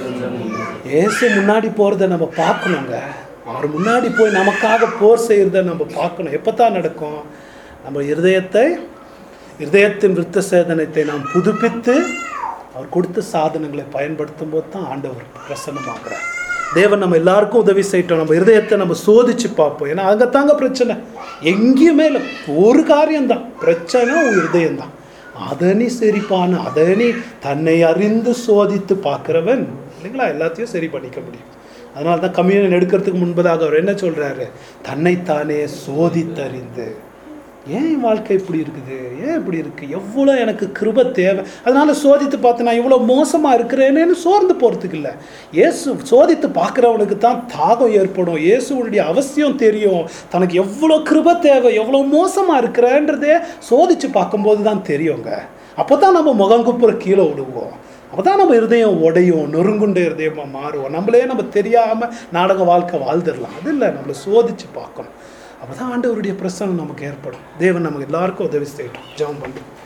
இயேசு முன்னாடி போகிறத நம்ம பார்க்கணுங்க அவர் முன்னாடி போய் நமக்காக போர் செய்கிறத நம்ம பார்க்கணும் எப்போ தான் நடக்கும் நம்ம இருதயத்தை இருதயத்தின் விருத்த சேதனத்தை நாம் புதுப்பித்து அவர் கொடுத்த சாதனங்களை பயன்படுத்தும் போது தான் ஆண்டவர் பிரசன்னமாகிறார் தேவன் நம்ம எல்லாருக்கும் உதவி செய்யட்டும் நம்ம இருதயத்தை நம்ம சோதிச்சு பார்ப்போம் ஏன்னா அங்கே தாங்க பிரச்சனை எங்கேயுமே இல்லை ஒரு காரியம்தான் பிரச்சனை உன் இருதயம்தான் அதை நீ சரிப்பான அதை நீ தன்னை அறிந்து சோதித்து பார்க்கிறவன் இல்லைங்களா எல்லாத்தையும் சரி பண்ணிக்க முடியும் அதனால தான் கம்யூனியன் எடுக்கிறதுக்கு முன்பதாக அவர் என்ன சொல்றாரு தன்னைத்தானே சோதித்தறிந்து ஏன் என் வாழ்க்கை இப்படி இருக்குது ஏன் இப்படி இருக்கு எவ்வளோ எனக்கு கிருப தேவை அதனால சோதித்து பார்த்து நான் இவ்வளோ மோசமாக இருக்கிறேனேன்னு சோர்ந்து போகிறதுக்கு இல்லை இயேசு சோதித்து பார்க்குறவனுக்கு தான் தாகம் ஏற்படும் இயேசுடைய அவசியம் தெரியும் தனக்கு எவ்வளோ கிருப தேவை எவ்வளோ மோசமாக இருக்கிறேன்றதே சோதித்து பார்க்கும்போது தான் தெரியுங்க அப்போ தான் நம்ம முகங்குப்புற கீழே விடுவோம் அப்போ தான் நம்ம இருதயம் உடையும் நொறுங்குண்ட இருதயமாக மாறுவோம் நம்மளே நம்ம தெரியாமல் நாடக வாழ்க்கை வாழ்ந்துடலாம் அது இல்லை நம்மளை சோதித்து பார்க்கணும் அப்போ தான் ஆண்டவருடைய பிரசனம் நமக்கு ஏற்படும் தேவன் நமக்கு எல்லாருக்கும் உதவி செய்யட்டும் ஜெபம் பண்ணுறோம்